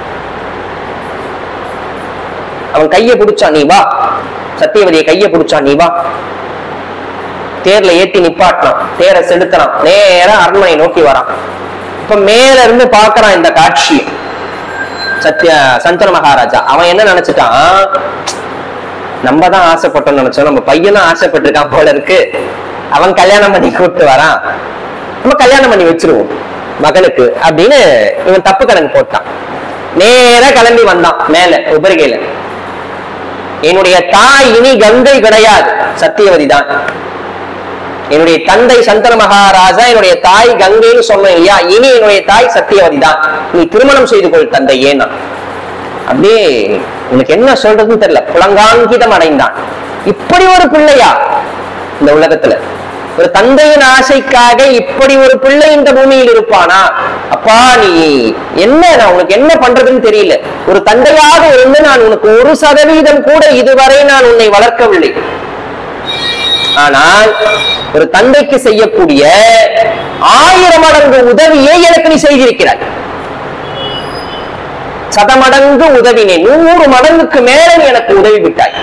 அவன் கையை பிடிச்சான் நீ வா சத்தியவதியை கையை பிடிச்சான் நீ வா தேர்ல ஏத்தி நிப்பாட்டினான் தேரை செலுத்தினான் நேரா அரண்மனை நோக்கி வரான் இப்ப மேல இருந்து பாக்குறான் இந்த காட்சியை சத்ய சந்தன மகாராஜா அவன் என்ன நினைச்சிட்டான் நம்ம தான் ஆசைப்பட்டோம் நினைச்சோம் நம்ம பையனும் ஆசைப்பட்டிருக்கான் போல இருக்கு அவன் கல்யாணம் பண்ணி கூப்பிட்டு வரான் நம்ம கல்யாணம் பண்ணி வச்சிருவோம் மகனுக்கு அப்படின்னு இவன் தப்பு கணக்கு போட்டான் நேரா கிளம்பி வந்தான் மேல உபரிகையில என்னுடைய தாய் இனி கங்கை கிடையாது சத்தியவதி தான் என்னுடைய தந்தை சந்தன மகாராஜா என்னுடைய தாய் கங்கைன்னு சொன்னேன் இல்லையா இனி என்னுடைய தாய் சத்தியவதி தான் நீ திருமணம் செய்து கொள் தந்தை ஏன்னா அப்படியே உனக்கு என்ன சொல்றதுன்னு தெரியல புலங்காங்கிதம் அடைந்தான் இப்படி ஒரு பிள்ளையா இந்த உலகத்துல ஒரு தந்தையின் ஆசைக்காக இப்படி ஒரு பிள்ளை இந்த பூமியில் இருப்பானா அப்பா நீ என்ன நான் உனக்கு என்ன பண்றதுன்னு தெரியல ஒரு தந்தையாக இருந்து நான் உனக்கு ஒரு சதவீதம் கூட இதுவரை நான் உன்னை வளர்க்கவில்லை ஆனால் ஒரு தந்தைக்கு செய்யக்கூடிய ஆயிரம் மடங்கு உதவியை எனக்கு நீ செய்திருக்கிறாய் சதமடங்கு உதவினேன் நூறு மடங்குக்கு மேல நீ எனக்கு உதவி விட்டாய்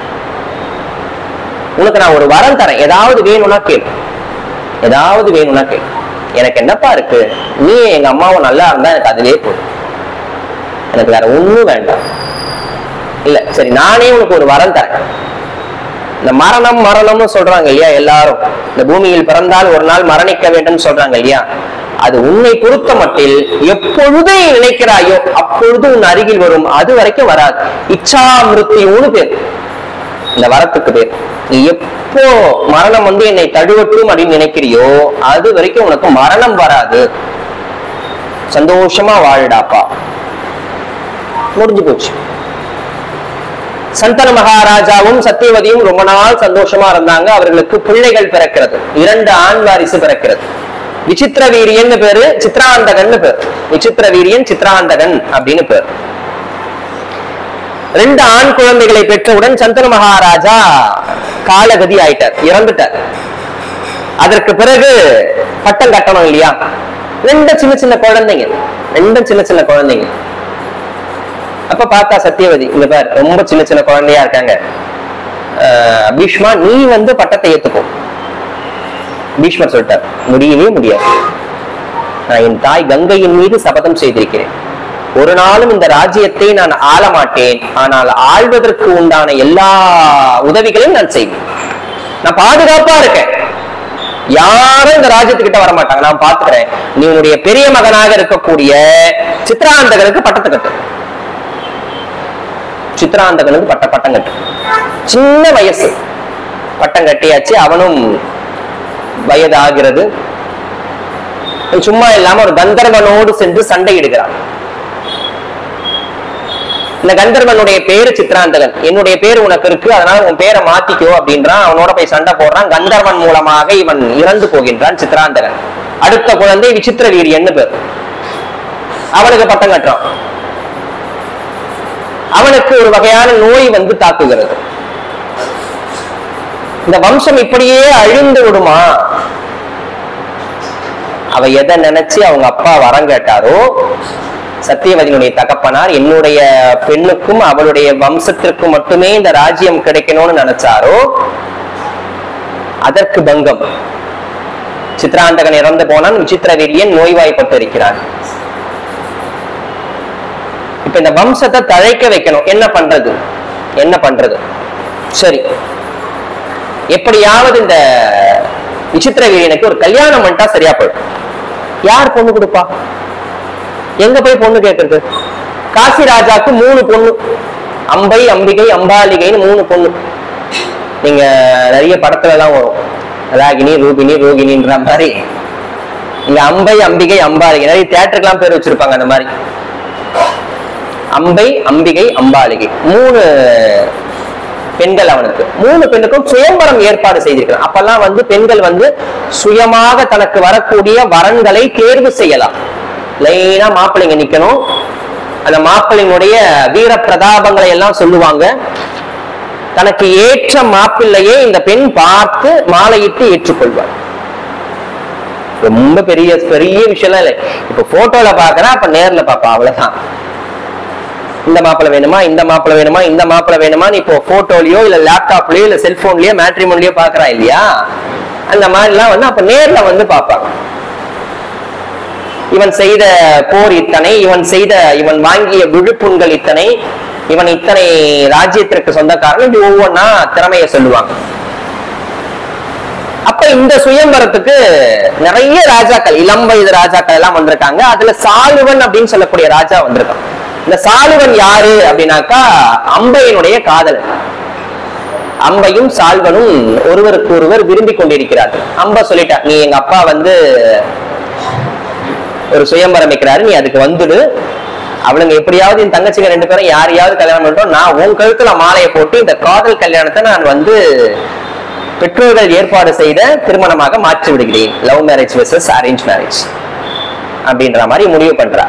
உனக்கு நான் ஒரு வரம் தரேன் ஏதாவது வேணும்னா கேளு ஏதாவது வேணும்னா கேளு எனக்கு என்னப்பா இருக்கு நீ எங்க அம்மாவும் நல்லா இருந்தா எனக்கு அதுவே போதும் எனக்கு வேற ஒண்ணும் வேண்டாம் இல்ல சரி நானே உனக்கு ஒரு வரம் தரேன் இந்த மரணம் மரணம்னு சொல்றாங்க இல்லையா எல்லாரும் இந்த பூமியில் பிறந்தால் ஒரு நாள் மரணிக்க வேண்டும் சொல்றாங்க இல்லையா அது உன்னை பொறுத்த மட்டில் எப்பொழுது நீ நினைக்கிறாயோ அப்பொழுது உன் அருகில் வரும் அது வரைக்கும் வராது இச்சா மிருத்தியூன்னு பேர் இந்த வரத்துக்கு பேர் நீ எப்போ மரணம் வந்து என்னை தழுவட்டும் அப்படின்னு நினைக்கிறியோ அது வரைக்கும் உனக்கு மரணம் வராது சந்தோஷமா வாழுடாப்பா முடிஞ்சு போச்சு சந்தன மகாராஜாவும் சத்தியவதியும் ரொம்ப நாள் சந்தோஷமா இருந்தாங்க அவர்களுக்கு பிள்ளைகள் பிறக்கிறது இரண்டு ஆண் வாரிசு பிறக்கிறது விசித்திர வீரியன் பேரு சித்ராந்தகன் பேர் விசித்திர வீரியன் சித்ராந்தகன் அப்படின்னு பேர் ரெண்டு ஆண் குழந்தைகளை பெற்றவுடன் சந்தனு மகாராஜா காலகதி ஆயிட்டார் இறந்துட்டார் அதற்கு பிறகு பட்டம் கட்டணும் இல்லையா ரெண்டு சின்ன சின்ன குழந்தைங்க ரெண்டும் சின்ன சின்ன குழந்தைங்க அப்ப பார்த்தா சத்தியவதி இங்க பார் ரொம்ப சின்ன சின்ன குழந்தையா இருக்காங்க ஆஹ் பீஷ்மா நீ வந்து பட்டத்தை ஏத்துக்கோ பீஷ்மர் சொல்லிட்டார் முடியவே முடியாது நான் என் தாய் கங்கையின் மீது சபதம் செய்திருக்கிறேன் ஒரு நாளும் இந்த ராஜ்யத்தை நான் ஆள மாட்டேன் ஆனால் ஆள்வதற்கு உண்டான எல்லா உதவிகளையும் நான் செய்வேன் நான் பாதுகாப்பா இருக்கேன் யாரும் இந்த ராஜ்யத்துக்கிட்ட வர மாட்டாங்க நான் பாத்துக்கிறேன் நீ உன்னுடைய பெரிய மகனாக இருக்கக்கூடிய சித்ராந்தகனுக்கு பட்டத்தை கட்டு சித்ராந்தகனுக்கு பட்ட பட்டம் கட்டு சின்ன வயசு பட்டம் கட்டியாச்சு அவனும் வயது ஆகிறது சும்மா இல்லாம ஒரு கந்தர்வனோடு சென்று சண்டையிடுகிறான் இந்த கந்தர்வனுடைய பேரு சித்ராந்தகன் என்னுடைய பேரு உனக்கு இருக்கு அதனால உன் பேரை மாத்திக்கோ அப்படின்றான் அவனோட போய் சண்டை போடுறான் கந்தர்வன் மூலமாக இவன் இறந்து போகின்றான் சித்ராந்தகன் அடுத்த குழந்தை விசித்திர வீரியன்னு பேர் அவனுக்கு பட்டம் கட்டுறான் அவனுக்கு ஒரு வகையான நோய் வந்து தாக்குகிறது இந்த வம்சம் இப்படியே அழிந்து விடுமா அவ எதை நினைச்சு அவங்க அப்பா வரம் கேட்டாரோ சத்தியவதியினுடைய தகப்பனார் என்னுடைய பெண்ணுக்கும் அவளுடைய வம்சத்திற்கும் மட்டுமே இந்த ராஜ்யம் கிடைக்கணும்னு நினைச்சாரோ அதற்கு பங்கம் சித்ராந்தகன் இறந்து போனான் விசித்திர வீரியன் நோய்வாய்ப்பட்டு இருக்கிறான் இப்ப இந்த வம்சத்தை தழைக்க வைக்கணும் என்ன பண்றது என்ன பண்றது சரி எப்படியாவது இந்த விசித்திர வீரியனுக்கு ஒரு கல்யாணம் பண்ணிட்டா சரியா போயிடும் யார் பொண்ணு கொடுப்பா எங்க போய் பொண்ணு கேட்கறது காசி ராஜாக்கு மூணு பொண்ணு அம்பை அம்பிகை அம்பாலிகைன்னு மூணு பொண்ணு நீங்க நிறைய படத்துல எல்லாம் வரும் ராகினி ரூபினி ரோகிணின்ற மாதிரி இங்க அம்பை அம்பிகை அம்பாலிகை நிறைய தேட்டருக்கெல்லாம் பேர் வச்சிருப்பாங்க அந்த மாதிரி அம்பை அம்பிகை அம்பாலிகை மூணு பெண்கள் அவனுக்கு மூணு பெண்ணுக்கும் சுயம்பரம் ஏற்பாடு செய்திருக்கிறான் அப்பெல்லாம் வந்து பெண்கள் வந்து சுயமாக தனக்கு வரக்கூடிய வரன்களை தேர்வு செய்யலாம் லைனா மாப்பிள்ளைங்க நிக்கணும் அந்த மாப்பிள்ளைங்களுடைய வீர பிரதாபங்களை எல்லாம் சொல்லுவாங்க தனக்கு ஏற்ற மாப்பிள்ளையை இந்த பெண் பார்த்து மாலையிட்டு ஏற்றுக்கொள்வார் ரொம்ப பெரிய பெரிய விஷயம்லாம் இல்லை இப்ப போட்டோல பாக்குறா அப்ப நேர்ல பாப்பா அவ்வளவுதான் இந்த மாப்பிளை வேணுமா இந்த மாப்பிளை வேணுமா இந்த மாப்பிளை வேணுமா நீ இப்போ போட்டோலயோ இல்ல லேப்டாப்லயோ இல்ல செல்போன்லயோ மேட்ரிமோன்லயோ பாக்குறா இல்லையா அந்த மாதிரிலாம் வந்து அப்ப நேர்ல வந்து பார்ப்பாங்க இவன் செய்த போர் இத்தனை இவன் செய்த இவன் வாங்கிய விழுப்புண்கள் இத்தனை இவன் இத்தனை ராஜ்யத்திற்கு சொந்தக்காரன் இப்படி ஒவ்வொன்னா திறமைய சொல்லுவாங்க அப்ப இந்த சுயம்பரத்துக்கு நிறைய ராஜாக்கள் இளம் வயது ராஜாக்கள் எல்லாம் வந்திருக்காங்க அதுல சாலுவன் அப்படின்னு சொல்லக்கூடிய ராஜா வந்திருக்கான் இந்த சாலுவன் யாரு அப்படின்னாக்கா அம்பையனுடைய காதலன் அம்பையும் சால்வனும் ஒருவருக்கு ஒருவர் விரும்பி கொண்டிருக்கிறார்கள் அம்ப சொல்லிட்டா நீ எங்க அப்பா வந்து ஒரு சுயம்பரம் வைக்கிறாரு நீ அதுக்கு வந்துடு அவளுங்க எப்படியாவது என் தங்கச்சிங்க ரெண்டு பேரும் யாரையாவது கல்யாணம் பண்ணிட்டோம் நான் உன் கழுத்துல மாலையை போட்டு இந்த காதல் கல்யாணத்தை நான் வந்து பெற்றோர்கள் ஏற்பாடு செய்த திருமணமாக மாற்றி விடுகிறேன் love marriage versus arrange marriage அப்படின்ற மாதிரி முடிவு பண்றா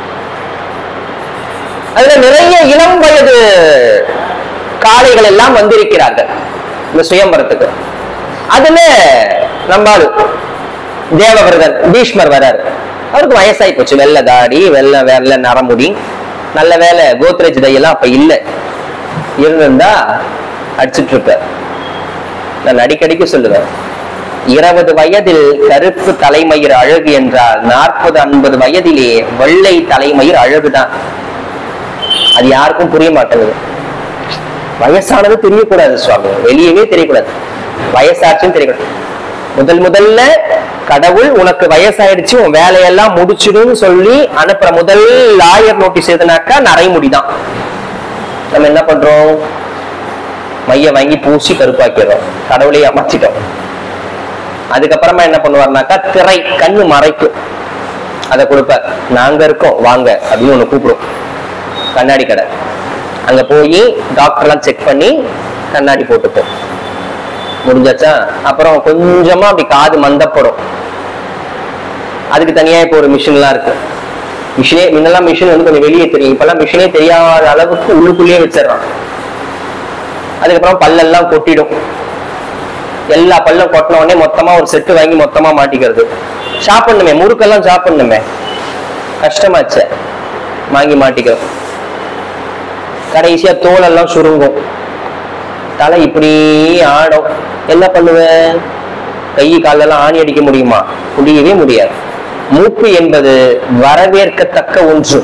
அதுல நிறைய இளம் வயது காளைகள் எல்லாம் வந்திருக்கிறார்கள் இந்த சுயம்பரத்துக்கு அதுல நம்மால் தேவவிரதன் பீஷ்மர் வராரு அவருக்கு வயசாகி போச்சு வெள்ளை தாடி வெள்ளை வெள்ளை நரமுடி நல்ல வேலை கோத்ரேஜ் தையெல்லாம் அப்ப இல்லை இருந்திருந்தா அடிச்சிட்டு இருப்பார் நான் அடிக்கடிக்கு சொல்லுவேன் இருபது வயதில் கருப்பு தலைமயிர் அழகு என்றால் நாற்பது ஐம்பது வயதிலே வெள்ளை தலைமயிர் அழகுதான் அது யாருக்கும் புரிய மாட்டேங்குது வயசானது தெரியக்கூடாது சுவாமி வெளியவே தெரியக்கூடாது வயசாச்சுன்னு தெரியக்கூடாது முதல் முதல்ல கடவுள் உனக்கு வயசாயிடுச்சு உன் வேலையெல்லாம் முடிச்சிடுன்னு சொல்லி அனுப்புற முதல் லாயர் நோட்டீஸ் எதுனாக்கா நரைமுடிதான் நம்ம என்ன பண்றோம் மைய வாங்கி பூசி கருப்பாக்கிறோம் கடவுளை ஏமாத்திட்டோம் அதுக்கப்புறமா என்ன பண்ணுவாருனாக்கா திரை கண்ணு மறைக்கும் அதை கொடுப்பார் நாங்க இருக்கோம் வாங்க அப்படின்னு ஒண்ணு கூப்பிடும் கண்ணாடி கடை அங்க போய் டாக்டர்லாம் செக் பண்ணி கண்ணாடி போட்டுப்போம் முடிஞ்சாச்சா அப்புறம் கொஞ்சமா அப்படி காது மந்தப்படும் அதுக்கு தனியா இப்போ ஒரு மிஷின்லாம் இருக்கு மிஷினே முன்னெல்லாம் மிஷின் வந்து கொஞ்சம் வெளியே தெரியும் இப்பெல்லாம் மிஷினே தெரியாத அளவுக்கு உள்ளுக்குள்ளேயே வச்சிடறான் அதுக்கப்புறம் பல்லெல்லாம் கொட்டிடும் எல்லா பல்லும் கொட்டின உடனே மொத்தமா ஒரு செட்டு வாங்கி மொத்தமா மாட்டிக்கிறது சாப்பிடணுமே முறுக்கெல்லாம் சாப்பிடணுமே கஷ்டமாச்சே வாங்கி மாட்டிக்கிறோம் கடைசியா தோலெல்லாம் சுருங்கும் தலை இப்படி ஆடும் என்ன பண்ணுவேன் கை காலெல்லாம் ஆணி அடிக்க முடியுமா முடியவே முடியாது மூப்பு என்பது வரவேற்கத்தக்க ஒன்று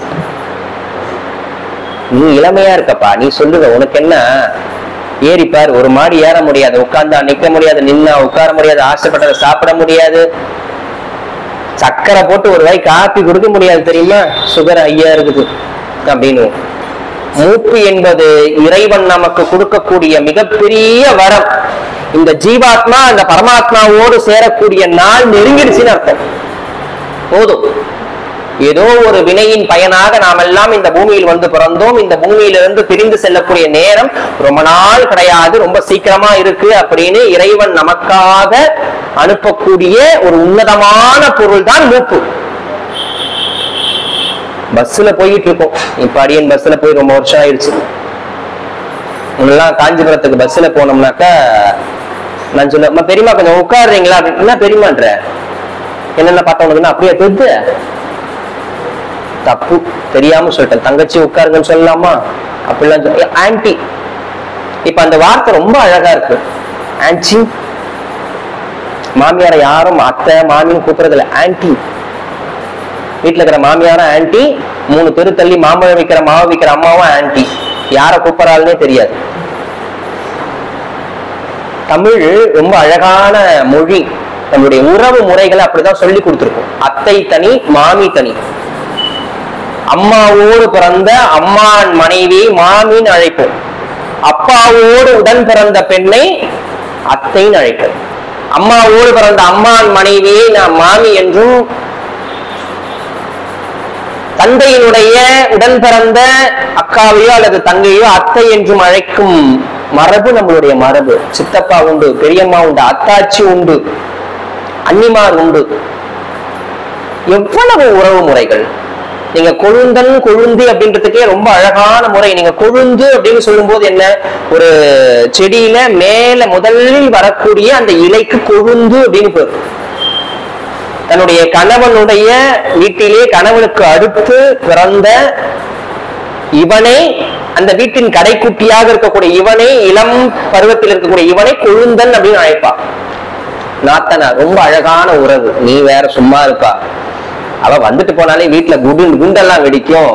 நீ இளமையா இருக்கப்பா நீ சொல்லுவ உனக்கு என்ன ஏறிப்பார் ஒரு மாடி ஏற முடியாது உட்கார்ந்தா நிக்க முடியாது நின்னா உட்கார முடியாது ஆசைப்பட்டதை சாப்பிட முடியாது சக்கரை போட்டு ஒரு வாய் காப்பி கொடுக்க முடியாது தெரியுமா சுகர் ஐயா இருக்குது அப்படின்னு மூப்பு என்பது இறைவன் நமக்கு கொடுக்கக்கூடிய மிகப்பெரிய வரம் இந்த ஜீவாத்மா அந்த பரமாத்மாவோடு சேரக்கூடிய நாள் நெருங்கிடுச்சுன்னு அர்த்தம் போதும் ஏதோ ஒரு வினையின் பயனாக நாம் எல்லாம் இந்த பூமியில் வந்து பிறந்தோம் இந்த பூமியிலிருந்து பிரிந்து செல்லக்கூடிய நேரம் ரொம்ப நாள் கிடையாது ரொம்ப சீக்கிரமா இருக்கு அப்படின்னு இறைவன் நமக்காக அனுப்பக்கூடிய ஒரு உன்னதமான பொருள் தான் மூப்பு பஸ்ல போயிட்டு இருக்கோம் இப்ப அடியன் பஸ்ல போய் ரொம்ப வருஷம் ஆயிடுச்சு முன்னெல்லாம் காஞ்சிபுரத்துக்கு பஸ்ல போனோம்னாக்கா நான் சொல்ல "அம்மா, பெரியம்மா கொஞ்சம் உட்காருறீங்களா அப்படின்னு என்ன பெரியமான்ற என்னென்ன பார்த்தவனுக்குன்னா அப்படியே தெரிஞ்சு தப்பு தெரியாம சொல்லிட்டேன் தங்கச்சி உட்காருங்கன்னு சொல்லலாமா அப்படிலாம் சொல்ல ஆன்டி இப்ப அந்த வார்த்தை ரொம்ப அழகா இருக்கு ஆன்டி மாமியாரை யாரும் அத்தை மாமியும் கூப்பிடுறது இல்ல ஆன்டி வீட்டுல இருக்கிற மாமியாரும் ஆன்டி மூணு தெரு தள்ளி மாம்பழம் விற்கிற மாவு விற்கிற அம்மாவும் ஆன்டி யாரை கூப்பிடறாள்னே தெரியாது தமிழ் ரொம்ப அழகான மொழி நம்மளுடைய உறவு முறைகளை அப்படிதான் சொல்லி கொடுத்துருக்கோம் அத்தை தனி மாமி தனி அம்மாவோடு பிறந்த அம்மான் மனைவி மாமின்னு அழைப்போம் அப்பாவோடு உடன் பிறந்த பெண்ணை அத்தைன்னு அழைப்போம் அம்மாவோடு பிறந்த அம்மான் மனைவியை நாம் மாமி என்றும் தந்தையினுடைய உடன் பிறந்த அக்காவையோ அல்லது தங்கையோ அத்தை என்றும் அழைக்கும் மரபு நம்மளுடைய மரபு சித்தப்பா உண்டு பெரியம்மா உண்டு அத்தாச்சி உண்டு அன்னிமார் உண்டு எவ்வளவு உறவு முறைகள் நீங்க கொழுந்தன் கொழுந்து அப்படின்றதுக்கே ரொம்ப அழகான முறை நீங்க கொழுந்து அப்படின்னு சொல்லும்போது என்ன ஒரு செடியில மேல முதலில் வரக்கூடிய அந்த இலைக்கு கொழுந்து அப்படின்னு பேர் தன்னுடைய கணவனுடைய வீட்டிலே கணவனுக்கு அடுத்து பிறந்த இவனை அந்த வீட்டின் கடைக்குட்டியாக இருக்கக்கூடிய இவனை இளம் பருவத்தில் இருக்கக்கூடிய இவனை கொழுந்தன் அப்படின்னு அழைப்பான் நாத்தனார் ரொம்ப அழகான உறவு நீ வேற சும்மா இருப்பா அவ வந்துட்டு போனாலே வீட்டுல குண்டு குண்டெல்லாம் வெடிக்கும்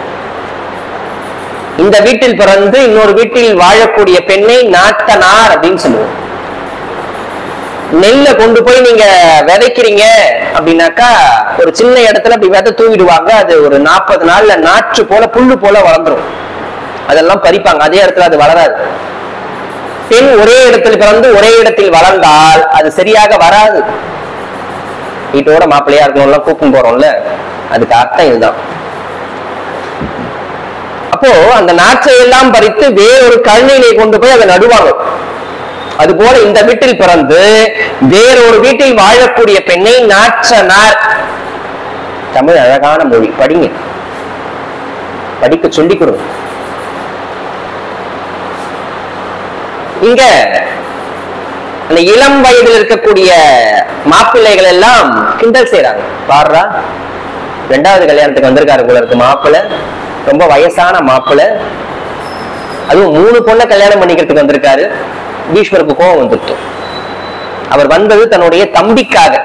இந்த வீட்டில் பிறந்து இன்னொரு வீட்டில் வாழக்கூடிய பெண்ணை நாத்தனார் அப்படின்னு சொல்லுவோம் நெல்லை கொண்டு போய் நீங்க விதைக்கிறீங்க அப்படின்னாக்கா ஒரு சின்ன இடத்துல அப்படி விதை தூவிடுவாங்க அது ஒரு நாற்பது நாள்ல நாற்று போல புல்லு போல வளர்ந்துரும் அதெல்லாம் பறிப்பாங்க அதே இடத்துல அது வளராது பெண் ஒரே இடத்தில் பிறந்து ஒரே இடத்தில் வளர்ந்தால் அது சரியாக வராது வீட்டோட மாப்பிள்ளையா இருக்கணும்ல கூப்பிட்டு போறோம்ல அதுக்கு அர்த்தம் இதுதான் அப்போ அந்த நாற்றை எல்லாம் பறித்து வேறொரு கழனியிலே கொண்டு போய் அதை நடுவாங்க அதுபோல இந்த வீட்டில் பிறந்து வேறொரு வீட்டில் வாழக்கூடிய பெண்ணை நாற்றனார் தமிழ் அழகான மொழி படிங்க படிக்க சொல்லிக் கொடுங்க இங்க அந்த இளம் வயதில் இருக்கக்கூடிய மாப்பிள்ளைகள் எல்லாம் கிண்டல் செய்றாங்க பாடுறா ரெண்டாவது கல்யாணத்துக்கு வந்திருக்காரு போல இருக்கு மாப்பிள்ளை ரொம்ப வயசான மாப்பிள்ளை அதுவும் மூணு பொண்ணை கல்யாணம் பண்ணிக்கிறதுக்கு வந்திருக்காரு பீஷ்மருக்கு கோபம் வந்துருச்சு அவர் வந்தது தன்னுடைய தம்பிக்காக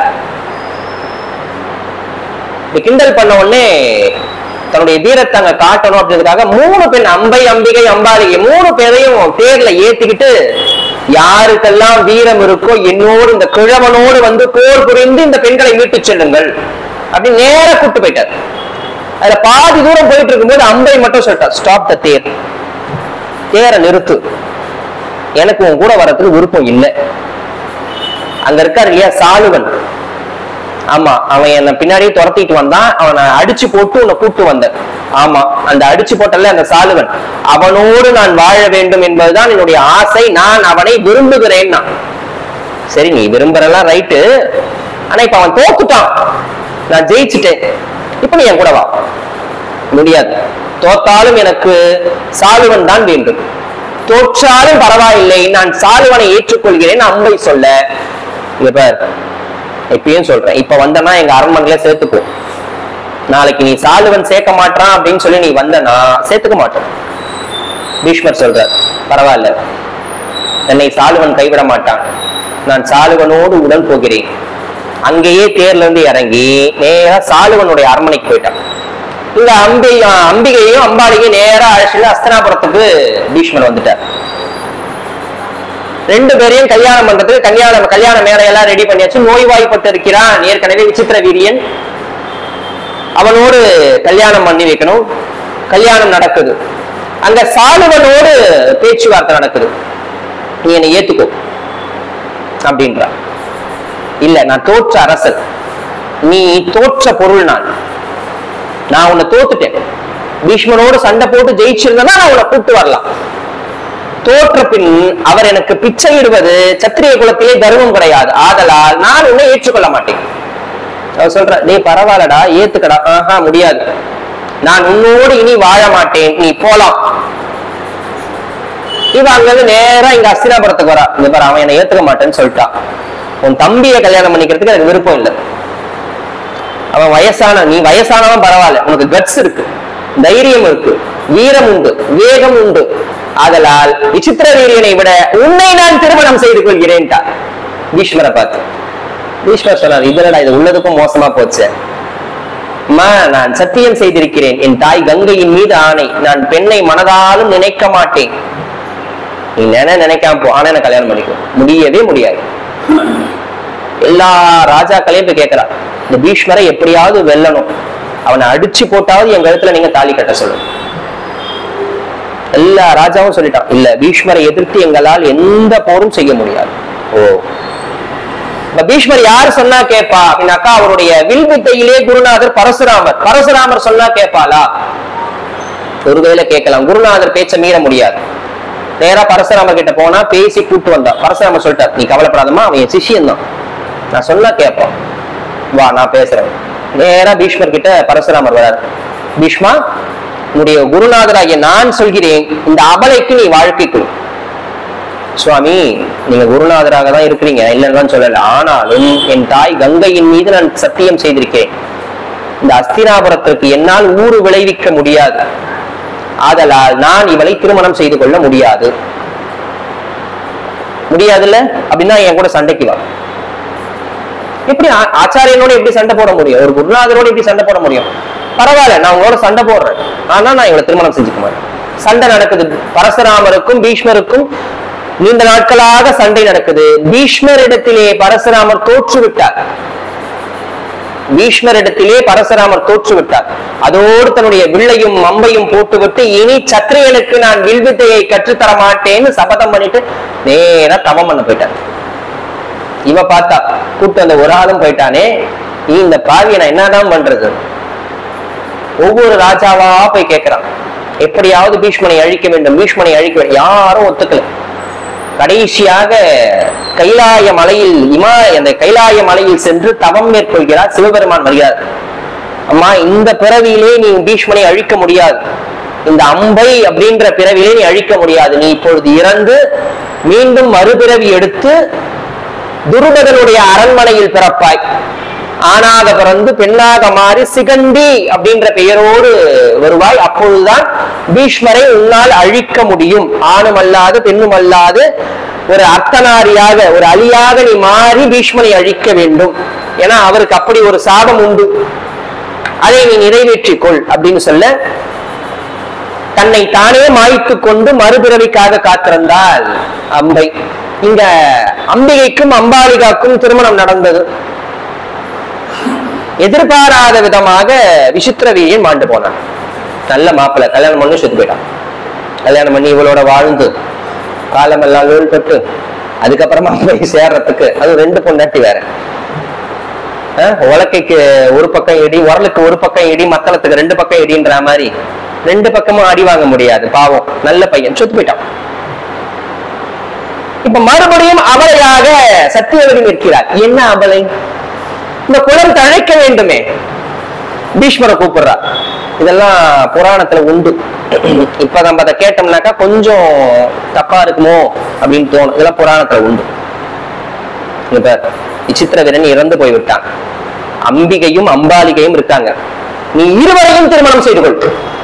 இப்படி கிண்டல் பண்ண உடனே தன்னுடைய வீரத்தை அங்க காட்டணும் அப்படின்றதுக்காக மூணு பெண் அம்பை அம்பிகை அம்பாலிகை மூணு பேரையும் தேர்ல ஏத்திக்கிட்டு யாருக்கெல்லாம் வீரம் இருக்கோ என்னோடு இந்த கிழவனோடு வந்து போர் புரிந்து இந்த பெண்களை மீட்டுச் செல்லுங்கள் அப்படி நேரா கூட்டு போயிட்டார் அதுல பாதி தூரம் போயிட்டு இருக்கும்போது அம்பை மட்டும் சொல்லிட்டார் ஸ்டாப் த தேர் தேரை நிறுத்து எனக்கு உன் கூட வரதுக்கு விருப்பம் இல்லை அங்க இருக்காரு இல்லையா சாலுவன் ஆமா அவன் என்ன பின்னாடியே துரத்திட்டு வந்தான் அவனை அடிச்சு போட்டு உன்னை கூட்டு வந்தேன் ஆமா அந்த அடிச்சு போட்டல அந்த சாலுவன் அவனோடு நான் வாழ வேண்டும் என்பதுதான் என்னுடைய ஆசை நான் அவனை விரும்புகிறேன்னா சரி நீ விரும்புறலாம் ரைட்டு ஆனா இப்ப அவன் தோத்துட்டான் நான் ஜெயிச்சுட்டேன் இப்ப நீ என் கூட வா முடியாது தோத்தாலும் எனக்கு சாலுவன் தான் வேண்டும் தோற்றாலும் பரவாயில்லை நான் சாலுவனை ஏற்றுக்கொள்கிறேன் அம்பை சொல்ல இங்க பார் இப்பயும் சொல்றேன் இப்ப வந்தனா எங்க அரண்மனையில சேர்த்துக்கோ நாளைக்கு நீ சாலுவன் சேர்க்க மாட்டான் அப்படின்னு சொல்லி நீ வந்தனா சேர்த்துக்க மாட்டோம் பீஷ்மர் சொல்றார் பரவாயில்ல என்னை சாலுவன் கைவிட மாட்டான் நான் சாலுவனோடு உடன் போகிறேன் அங்கேயே தேர்ல இருந்து இறங்கி நேரா சாலுவனுடைய அரண்மனைக்கு போயிட்டான் இந்த அம்பி அம்பிகையும் அம்பாளியும் நேரா அழைச்சிட்டு அஸ்தனாபுரத்துக்கு பீஷ்மர் வந்துட்டார் ரெண்டு பேரையும் கல்யாணம் பண்றதுக்கு கல்யாணம் கல்யாண மேடையெல்லாம் எல்லாம் ரெடி பண்ணியாச்சு நோய்வாய்ப்பட்டு இருக்கிறான் ஏற்கனவே விசித்திர வீரியன் அவனோடு கல்யாணம் பண்ணி வைக்கணும் கல்யாணம் நடக்குது அங்க சாலுவனோடு பேச்சுவார்த்தை நடக்குது நீ என்னை ஏத்துக்கோ அப்படின்றான் இல்ல நான் தோற்ற அரசன் நீ தோற்ற பொருள் நான் நான் உன்னை தோத்துட்டேன் பீஷ்மனோடு சண்டை போட்டு ஜெயிச்சிருந்தேன்னா நான் உன்னை கூப்பிட்டு வரலாம் தோற்ற பின் அவர் எனக்கு பிச்சையிடுவது சத்திரிய குலத்திலே தர்மம் கிடையாது ஆதலால் நான் உன்னை ஏற்றுக்கொள்ள மாட்டேன் அவர் சொல்ற டேய் பரவாயில்லடா ஏத்துக்கடா ஆஹா முடியாது நான் உன்னோடு இனி வாழ மாட்டேன் நீ போலாம் இவன் அங்கிருந்து நேரா இங்க அஸ்தினாபுரத்துக்கு வரா இந்த பாரு அவன் என்னை ஏத்துக்க மாட்டேன்னு சொல்லிட்டான் உன் தம்பியை கல்யாணம் பண்ணிக்கிறதுக்கு எனக்கு விருப்பம் இல்லை அவன் வயசான நீ வயசானவன் பரவாயில்ல உனக்கு கட்ஸ் இருக்கு தைரியம் இருக்கு வீரம் உண்டு வேகம் உண்டு ஆதலால் விசித்திர வீரியனை விட உன்னை நான் திருமணம் செய்து கொள்கிறேன்டா பீஷ்மரை பார்த்து பீஷ்மர் சொன்னார் இதுலடா இது உள்ளதுக்கும் மோசமா போச்சு அம்மா நான் சத்தியம் செய்திருக்கிறேன் என் தாய் கங்கையின் மீது ஆணை நான் பெண்ணை மனதாலும் நினைக்க மாட்டேன் நீ நினை நினைக்காம போ ஆனா என்ன கல்யாணம் பண்ணிக்கோ முடியவே முடியாது எல்லா ராஜாக்களையும் இப்ப கேட்கிறான் இந்த பீஷ்மரை எப்படியாவது வெல்லணும் அவனை அடிச்சு போட்டாவது என் கழுத்துல நீங்க தாலி கட்ட சொல்லணும் எல்லா ராஜாவும் சொல்லிட்டான் இல்ல பீஷ்மரை எதிர்த்து எங்களால் எந்த போரும் செய்ய முடியாது ஓ இப்ப பீஷ்மர் யார் சொன்னா கேட்பா அப்படின்னாக்கா அவருடைய வில்வித்தையிலே குருநாதர் பரசுராமர் பரசுராமர் சொன்னா கேட்பாளா ஒருவேளை கேட்கலாம் குருநாதர் பேச்ச மீற முடியாது நேரா பரசுராமர் கிட்ட போனா பேசி கூட்டு வந்தான் பரசுராமர் சொல்லிட்டார் நீ கவலைப்படாதமா அவன் என் சிஷியன் தான் நான் சொன்னா கேட்பான் வா நான் பேசுறேன் நேரா பீஷ்மர் கிட்ட பரசுராமர் வரார் பீஷ்மா உன்னுடைய குருநாதராகிய நான் சொல்கிறேன் இந்த அபலைக்கு நீ வாழ்க்கைக்கு சுவாமி நீங்க குருநாதராக தான் இருக்கிறீங்க இல்லைன்னு தான் சொல்லல ஆனாலும் என் தாய் கங்கையின் மீது நான் சத்தியம் செய்திருக்கேன் இந்த அஸ்தினாபுரத்திற்கு என்னால் ஊறு விளைவிக்க முடியாது ஆதலால் நான் இவளை திருமணம் செய்து கொள்ள முடியாது முடியாதுல்ல அப்படின்னா என் கூட சண்டைக்கு வா எப்படி ஆ- ஆச்சாரியனோட எப்படி சண்டை போட முடியும் ஒரு குருநாதரோட எப்படி சண்டை போட முடியும் பரவாயில்ல நான் உங்களோட சண்டை போடுறேன் ஆனா நான் இவளை திருமணம் செஞ்சுக்க மாட்டேன் சண்டை நடக்குது பரசுராமருக்கும் பீஷ்மருக்கும் நீண்ட நாட்களாக சண்டை நடக்குது பீஷ்மரிடத்திலே பரசுராமர் தோற்று விட்டார் பீஷ்மரிடத்திலே பரசுராமர் தோற்று விட்டார் அதோடு தன்னுடைய வில்லையும் அம்பையும் போட்டுவிட்டு இனி சத்திரியனுக்கு நான் வில்வித்தையை கற்றுத்தர மாட்டேன்னு சபதம் பண்ணிட்டு நேரா தவம் பண்ண போயிட்டார் இவ பார்த்தா கூட்டு அந்த ஒரு ஆளும் போயிட்டானே நீ இந்த பாவியை நான் என்னதான் பண்றது ஒவ்வொரு ராஜாவா போய் கேட்கிறான் எப்படியாவது பீஷ்மனை அழிக்க வேண்டும் பீஷ்மனை அழிக்க வேண்டும் யாரும் ஒத்துக்கல கடைசியாக கைலாய மலையில் இமா அந்த கைலாய மலையில் சென்று தவம் மேற்கொள்கிறார் சிவபெருமான் வருகிறார் அம்மா இந்த பிறவியிலே நீ பீஷ்மனை அழிக்க முடியாது இந்த அம்பை அப்படின்ற பிறவியிலே நீ அழிக்க முடியாது நீ இப்பொழுது இறந்து மீண்டும் மறுபிறவி எடுத்து துருபதனுடைய அரண்மனையில் பிறப்பாய் ஆணாக பிறந்து பெண்ணாக மாறி சிகண்டி அப்படின்ற பெயரோடு வருவாய் அப்பொழுதுதான் பீஷ்மரை உன்னால் அழிக்க முடியும் ஆணும் அல்லாது பெண்ணும் அல்லாது ஒரு அர்த்தநாரியாக ஒரு அலியாக நீ மாறி பீஷ்மனை அழிக்க வேண்டும் ஏன்னா அவருக்கு அப்படி ஒரு சாபம் உண்டு அதை நீ நிறைவேற்றிக் கொள் அப்படின்னு சொல்ல தன்னை தானே மாய்த்துக் கொண்டு மறுபிறவிக்காக காத்திருந்தாள் அம்பை இங்க அம்பிகைக்கும் அம்பாலிகாக்கும் திருமணம் நடந்தது எதிர்பாராத விதமாக விசித்திர வீரியன் மாண்டு போனான் நல்ல மாப்பிள்ளை கல்யாணம் பண்ணி செத்து போயிட்டான் கல்யாணம் பண்ணி இவளோட வாழ்ந்து காலமெல்லாம் லோல் பெற்று அதுக்கப்புறமா போய் சேர்றதுக்கு அது ரெண்டு பொண்டாட்டி வேற அஹ், உலக்கைக்கு ஒரு பக்கம் இடி உரலுக்கு ஒரு பக்கம் இடி மத்தளத்துக்கு ரெண்டு பக்கம் இடின்ற மாதிரி ரெண்டு பக்கமும் அடி வாங்க முடியாது பாவம் நல்ல பையன் செத்து போயிட்டான் இப்ப மறுபடியும் அவளையாக சத்தியவதி நிற்கிறார் என்ன அவளை இந்த குலம் தழைக்க வேண்டுமே பீஷ்மரை கூப்பிடுறா இதெல்லாம் புராணத்துல உண்டு இப்ப நம்ம அதை கேட்டோம்னாக்கா கொஞ்சம் தப்பா இருக்குமோ அப்படின்னு தோணும் இதெல்லாம் புராணத்துல உண்டு இப்ப விசித்திர வீரன் இறந்து போய்விட்டான் அம்பிகையும் அம்பாலிகையும் இருக்காங்க நீ இருவரையும் திருமணம் செய்து கொள்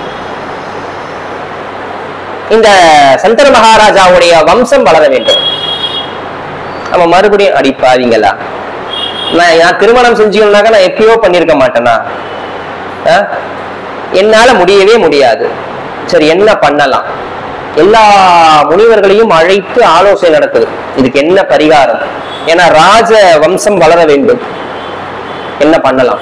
இந்த சந்தன மகாராஜாவுடைய வம்சம் வளர வேண்டும் அவன் மறுபடியும் அடிப்பாதீங்களா நான் நான் திருமணம் செஞ்சுக்கணும்னாக்கா நான் எப்பயோ பண்ணிருக்க மாட்டேனா ஆ? என்னால முடியவே முடியாது சரி என்ன பண்ணலாம் எல்லா முனிவர்களையும் அழைத்து ஆலோசனை நடக்குது இதுக்கு என்ன பரிகாரம் ஏன்னா ராஜ வம்சம் வளர வேண்டும் என்ன பண்ணலாம்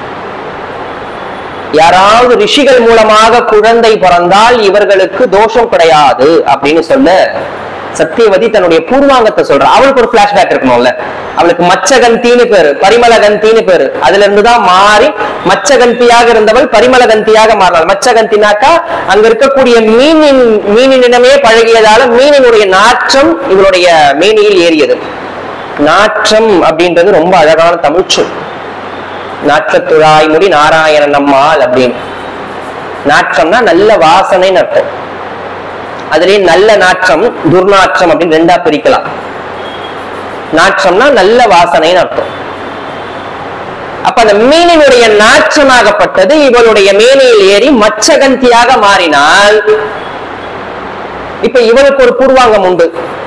யாராவது ரிஷிகள் மூலமாக குழந்தை பிறந்தால் இவர்களுக்கு தோஷம் கிடையாது அப்படின்னு சொல்ல சத்தியவதி தன்னுடைய பூர்வாங்கத்தை சொல்றா அவளுக்கு ஒரு பிளாஷ்பேக் இருக்கணும்ல அவளுக்கு மச்சகந்தின்னு பேரு பரிமளகந்தின்னு பேரு அதுல இருந்துதான் மாறி மச்சகந்தியாக இருந்தவள் பரிமளகந்தியாக மாறினாள் மச்சகந்தினாக்கா அங்க இருக்கக்கூடிய மீனின் மீனினிடமே பழகியதால மீனினுடைய நாற்றம் இவளுடைய மேனியில் ஏறியது நாற்றம் அப்படின்றது ரொம்ப அழகான தமிழ் சொல் நாற்றத்துழாய்முடி நாராயணன் நம்மால் அப்படின்னு நாற்றம்னா நல்ல வாசனைன்னு அர்த்தம் அதுலயே நல்ல நாற்றம் துர்நாற்றம் அப்படின்னு ரெண்டா பிரிக்கலாம் நாற்றம்னா நல்ல வாசனைன்னு அர்த்தம் அப்ப அந்த மீனினுடைய நாற்றமாகப்பட்டது இவளுடைய மேனியில் ஏறி மச்சகந்தியாக மாறினால் இப்ப இவளுக்கு ஒரு பூர்வாங்கம் உண்டு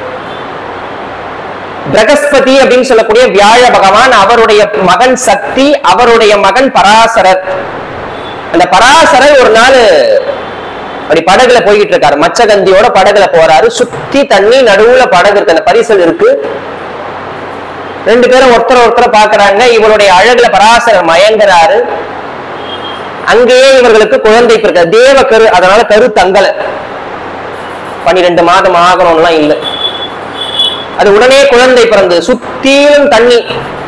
பிரகஸ்பதி அப்படின்னு சொல்லக்கூடிய வியாழ பகவான் அவருடைய மகன் சக்தி அவருடைய மகன் பராசரர் அந்த பராசரர் ஒரு நாள் அப்படி படகுல போய்கிட்டு இருக்காரு மச்சகந்தியோட படகுல போறாரு சுத்தி தண்ணி நடுவுல படகு இருக்கு அந்த பரிசல் இருக்கு ரெண்டு பேரும் ஒருத்தர் ஒருத்தர் பாக்குறாங்க இவருடைய அழகுல பராசரர் மயங்குறாரு அங்கேயே இவர்களுக்கு குழந்தை பிறக்க தேவ கரு அதனால கரு தங்கல பன்னிரெண்டு மாதம் ஆகணும்லாம் இல்லை அது உடனே குழந்தை பிறந்தது சுத்திலும் தண்ணி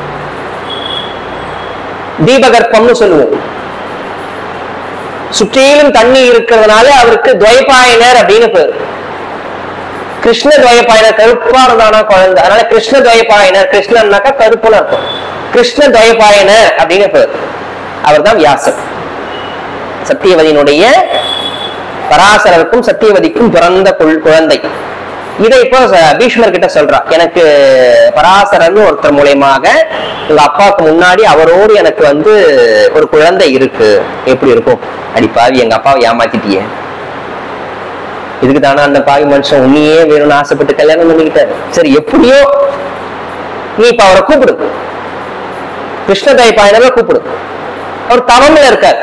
தீபகற்பம்னு சொல்லுவோம் சுற்றிலும் தண்ணி இருக்கிறதுனால அவருக்கு துவைபாயனர் அப்படின்னு பேரு கிருஷ்ண துவைபாயனர் கருப்பா இருந்தானா குழந்தை அதனால கிருஷ்ண துவைபாயனர் கிருஷ்ணன்னாக்கா கருப்புன்னு அர்த்தம் கிருஷ்ண துவைபாயனர் அப்படின்னு பேர் அவர் தான் வியாசர் சத்தியவதியினுடைய பராசரருக்கும் சத்தியவதிக்கும் பிறந்த குழ- குழந்தை இதை இப்போ ச- பீஷ்மர் கிட்ட சொல்றா எனக்கு பராசரன் ஒருத்தர் மூலியமாக உங்க அப்பாவுக்கு முன்னாடி அவரோடு எனக்கு வந்து ஒரு குழந்தை இருக்கு எப்படி இருக்கும் அடி பாவி எங்க அப்பாவை ஏமாத்திட்டியே இதுக்கு தானே அந்த பாவி மனுஷன் உன்னையே வேணும்னு ஆசைப்பட்டு கல்யாணம் பண்ணிக்கிட்டாரு சரி எப்படியோ நீ இப்ப அவரை கூப்பிடு கிருஷ்ணதாய் பாயனவே கூப்பிடு அவர் தவம்ல இருக்கார்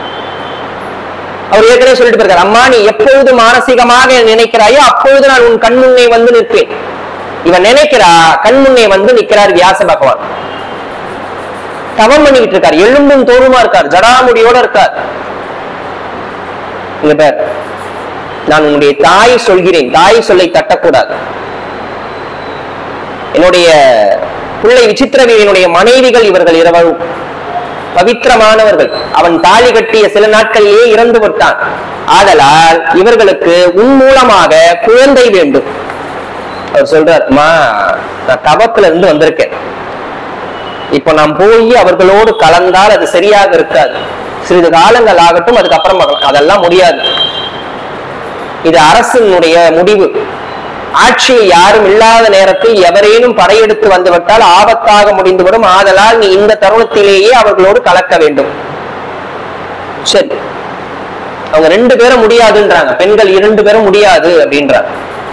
அவர் ஏற்கனவே சொல்லிட்டு போயிருக்காரு அம்மா நீ எப்பொழுது மானசீகமாக நினைக்கிறாயோ அப்பொழுது நான் உன் கண் முன்னே வந்து நிற்பேன் இவன் நினைக்கிறா கண் முன்னே வந்து நிக்கிறார் வியாச பகவான் தவம் பண்ணிக்கிட்டு இருக்கார் எலும்பும் தோறுமா இருக்கார் ஜடாமுடியோட இருக்கார் இங்க பார் நான் உன்னுடைய தாய் சொல்கிறேன் தாய் சொல்லை தட்டக்கூடாது என்னுடைய பிள்ளை விசித்திரவீரனுடைய மனைவிகள் இவர்கள் இருவரும் பவித்திரமானவர்கள் அவன் தாலி கட்டிய சில நாட்களிலேயே இறந்து விட்டான் ஆதலால் இவர்களுக்கு உன் மூலமாக குழந்தை வேண்டும் அவர் சொல்றார் அம்மா நான் தவத்துல இருந்து வந்திருக்கேன் இப்ப நான் போய் அவர்களோடு கலந்தால் அது சரியாக இருக்காது சிறிது காலங்கள் ஆகட்டும் அதுக்கப்புறம் பார்க்கலாம் அதெல்லாம் முடியாது இது அரசினுடைய முடிவு ஆட்சியில் யாரும் இல்லாத நேரத்தில் எவரேனும் படையெடுத்து வந்துவிட்டால் ஆபத்தாக முடிந்துவிடும் ஆதலால் நீ இந்த தருணத்திலேயே அவர்களோடு கலக்க வேண்டும் சரி அவங்க ரெண்டு பேரும் முடியாதுன்றாங்க பெண்கள் இரண்டு பேரும் முடியாது அப்படின்றாங்க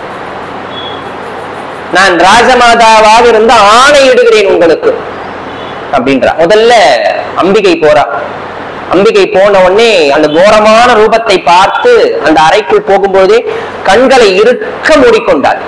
நான் ராஜமாதாவாக இருந்து ஆணையிடுகிறேன் உங்களுக்கு அப்படின்றா முதல்ல அம்பிகை போறா அம்பிகை போன உடனே அந்த கோரமான ரூபத்தை பார்த்து அந்த அறைக்குள் போகும்போதே கண்களை இருக்க மூடிக்கொண்டாள்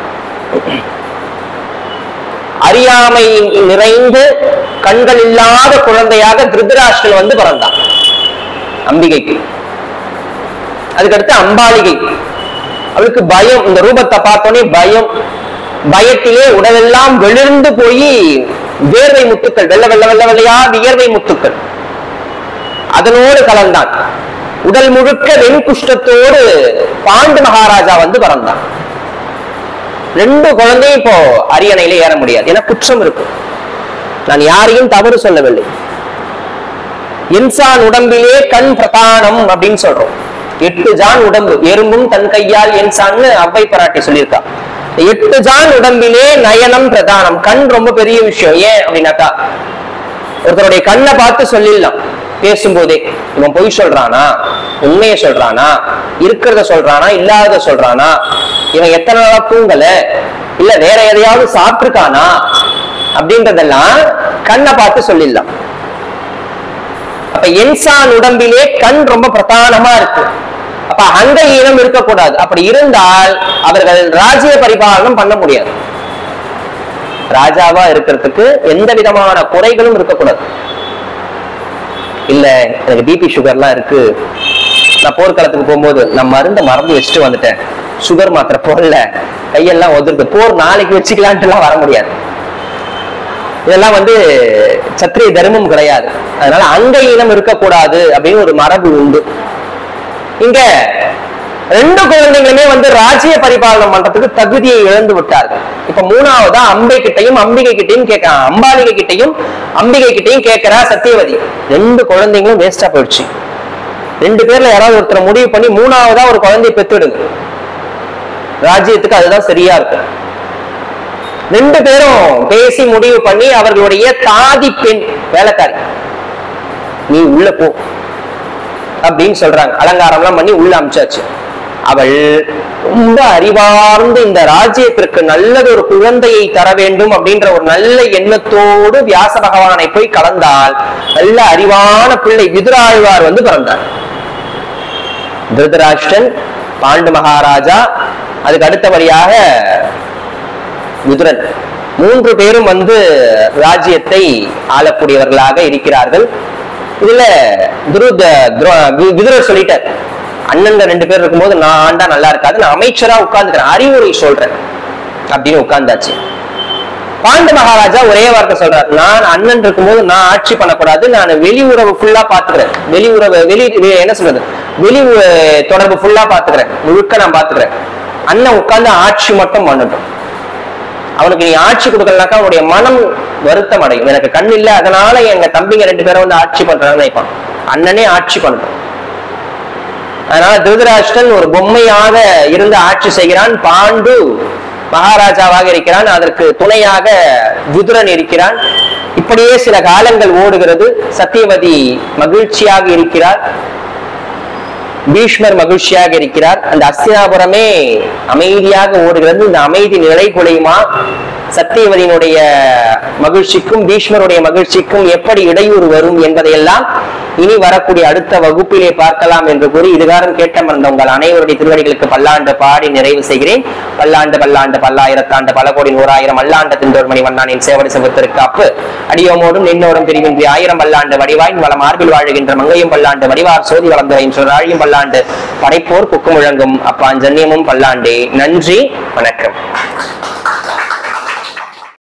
அறியாமை நிறைந்து கண்கள் இல்லாத குழந்தையாக திருதராஷ்டிரன் வந்து பிறந்தான் அம்பிகைக்கு அதுக்கடுத்து அம்பாலிகை அவளுக்கு பயம் இந்த ரூபத்தை பார்த்தோன்னே பயம் பயத்திலே உடலெல்லாம் வெளிர்ந்து போய் வேர்வை முத்துக்கள் வெள்ள வெள்ள வெள்ள வெள்ளையா வியர்வை முத்துக்கள் அதனோடு கலந்தான் உடல் முழுக்க வெண்குஷ்டத்தோடு பாண்டு மகாராஜா வந்து பிறந்தான் ரெண்டு குழந்தையும் இப்போ அரியணையில ஏற முடியாது ஏன்னா குற்றம் இருக்கு நான் யாரையும் தவறு சொல்லவில்லை இன்சான் உடம்பிலே கண் பிரதானம் அப்படின்னு சொல்றோம் எட்டு ஜான் உடம்பு எறும்பும் தன் கையால் இன்சான்னு அவ்வை பராட்டி சொல்லியிருக்கா எட்டு ஜான் உடம்பிலே நயனம் பிரதானம் கண் ரொம்ப பெரிய விஷயம் ஏன் அப்படின்னாக்கா ஒருத்தருடைய கண்ணை பார்த்து சொல்லிடலாம் பேசும்போதே இவன் பொய் சொல்றானா உண்மையை சொல்றானா இருக்கிறத சொல்றானா இல்லாதத சொல்றானா இவன் எத்தனை நாளா தூங்கல இல்ல வேற எதையாவது சாப்பிட்டுருக்கானா அப்படின்றதெல்லாம் கண்ணை பார்த்து சொல்லிடலாம் அப்ப இன்சான் உடம்பிலே கண் ரொம்ப பிரதானமா இருக்கு அப்ப அங்க ஈனம் இருக்கக்கூடாது அப்படி இருந்தால் அவர்கள் ராஜ்ய பரிபாலனம் பண்ண முடியாது ராஜாவா இருக்கிறதுக்கு எந்த விதமான குறைகளும் இருக்கக்கூடாது இல்ல எனக்கு பிபி சுகர்லாம் இருக்கு நான் போர்க்களத்துக்கு போகும்போது நான் மருந்த மறந்து வச்சுட்டு வந்துட்டேன் சுகர் மாத்திரை போடல கையெல்லாம் உதிர்ந்து போர் நாளைக்கு வச்சுக்கலான்ட்டு எல்லாம் வர முடியாது இதெல்லாம் வந்து சத்திரிய தர்மம் கிடையாது அதனால அங்க இனம் இருக்கக்கூடாது அப்படின்னு ஒரு மரபு உண்டு இங்க ரெண்டு குழந்தைகளுமே வந்து ராஜ்ய பரிபாலனம் பண்றதுக்கு தகுதியை இழந்து விட்டார்கள் இப்ப மூணாவதா அம்பை கிட்டையும் அம்பிகை கிட்டையும் கேட்கறான் அம்பாலிகை கிட்டையும் அம்பிகை கிட்டையும் கேட்கிறா சத்தியவதி ரெண்டு குழந்தைங்களும் வேஸ்டா போயிடுச்சு ரெண்டு பேர்ல யாராவது ஒருத்தர் முடிவு பண்ணி மூணாவதா ஒரு குழந்தையை பெத்துடுங்க ராஜ்யத்துக்கு அதுதான் சரியா இருக்கும் ரெண்டு பேரும் பேசி முடிவு பண்ணி அவர்களுடைய தாதி பெண் வேலைக்காரி நீ உள்ள போ அப்படின்னு சொல்றாங்க அலங்காரம்லாம் பண்ணி உள்ள அமிச்சாச்சு அவள் ரொம்ப அறிவார்ந்து இந்த ராஜ்யத்திற்கு நல்லது ஒரு குழந்தையை தர வேண்டும் அப்படின்ற ஒரு நல்ல எண்ணத்தோடு வியாச பகவானை போய் கலந்தால் நல்ல அறிவான பிள்ளை விதுராழ்வார் வந்து பிறந்தார் திருதராஷ்டிரன் பாண்டு மகாராஜா அதுக்கு அடுத்தபடியாக விதுரன் மூன்று பேரும் வந்து ராஜ்யத்தை ஆளக்கூடியவர்களாக இருக்கிறார்கள் இதுல துருத துரு- விதுரர் சொல்லிட்டார் அண்ணன்க ரெண்டு பேர் இருக்கும்போது நான் ஆண்டா நல்லா இருக்காது நான் அமைச்சரா உட்கார்ந்துக்கிறேன் அறிவுரை சொல்றேன் அப்படின்னு உட்கார்ந்தாச்சு பாண்டு மகாராஜா ஒரே வார்த்தை சொல்றார் நான் அண்ணன் இருக்கும்போது நான் ஆட்சி பண்ணக்கூடாது நான் வெளி உறவு ஃபுல்லா பாத்துக்கிறேன் வெளி உறவு வெளி வெ- என்ன சொல்றது வெளி உ- தொடர்பு ஃபுல்லா பாத்துக்கிறேன் முழுக்க நான் பாத்துக்கிறேன் அண்ணன் உட்கார்ந்து ஆட்சி மட்டும் பண்ணட்டும் அவனுக்கு நீ ஆட்சி கொடுக்கலனாக்கா அவனுடைய மனம் வருத்தம் அடையும் எனக்கு கண் இல்ல அதனால எங்க தம்பிங்க ரெண்டு பேரும் வந்து ஆட்சி பண்றாங்கன்னு நினைப்பான் அண்ணனே ஆட்சி பண்ணட்டும் அதனால திருதராஷ்டிரன் ஒரு பொம்மையாக இருந்து ஆட்சி செய்கிறான் பாண்டு மகாராஜாவாக இருக்கிறான் அதற்கு துணையாக விதுரன் இருக்கிறான் இப்படியே சில காலங்கள் ஓடுகிறது சத்தியவதி மகிழ்ச்சியாக இருக்கிறார் பீஷ்மர் மகிழ்ச்சியாக இருக்கிறார் அந்த அஸ்தினாபுரமே அமைதியாக ஓடுகிறது இந்த அமைதி நிலை குலையுமா சத்தியவதியினுடைய மகிழ்ச்சிக்கும் பீஷ்மருடைய மகிழ்ச்சிக்கும் எப்படி இடையூறு வரும் என்பதையெல்லாம் இனி வரக்கூடிய அடுத்த வகுப்பிலே பார்க்கலாம் என்று கூறி இதுகாரம் கேட்ட மறந்த உங்கள் அனைவருடைய திருவடிகளுக்கு பல்லாண்டு பாடி நிறைவு செய்கிறேன் பல்லாண்டு பல்லாண்டு பல்லாயிரத்தாண்டு பல கோடி நூறாயிரம் அல்லாண்டு திந்தோர் மணி வண்ணானின் சேவடி சிவத்திற்காப்பு அடியோமோடும் நின்னோடும் பிரிவின்றி ஆயிரம் பல்லாண்டு வடிவாய் வளம் மார்பில் வாழுகின்ற மங்கையும் பல்லாண்டு வடிவார் சோதி வளர்ந்த என்று ஆழியும் பல்லாண்டு படைப்போர் புக்கு முழங்கும் அப்பாஞ்சன்யமும் பல்லாண்டே நன்றி வணக்கம்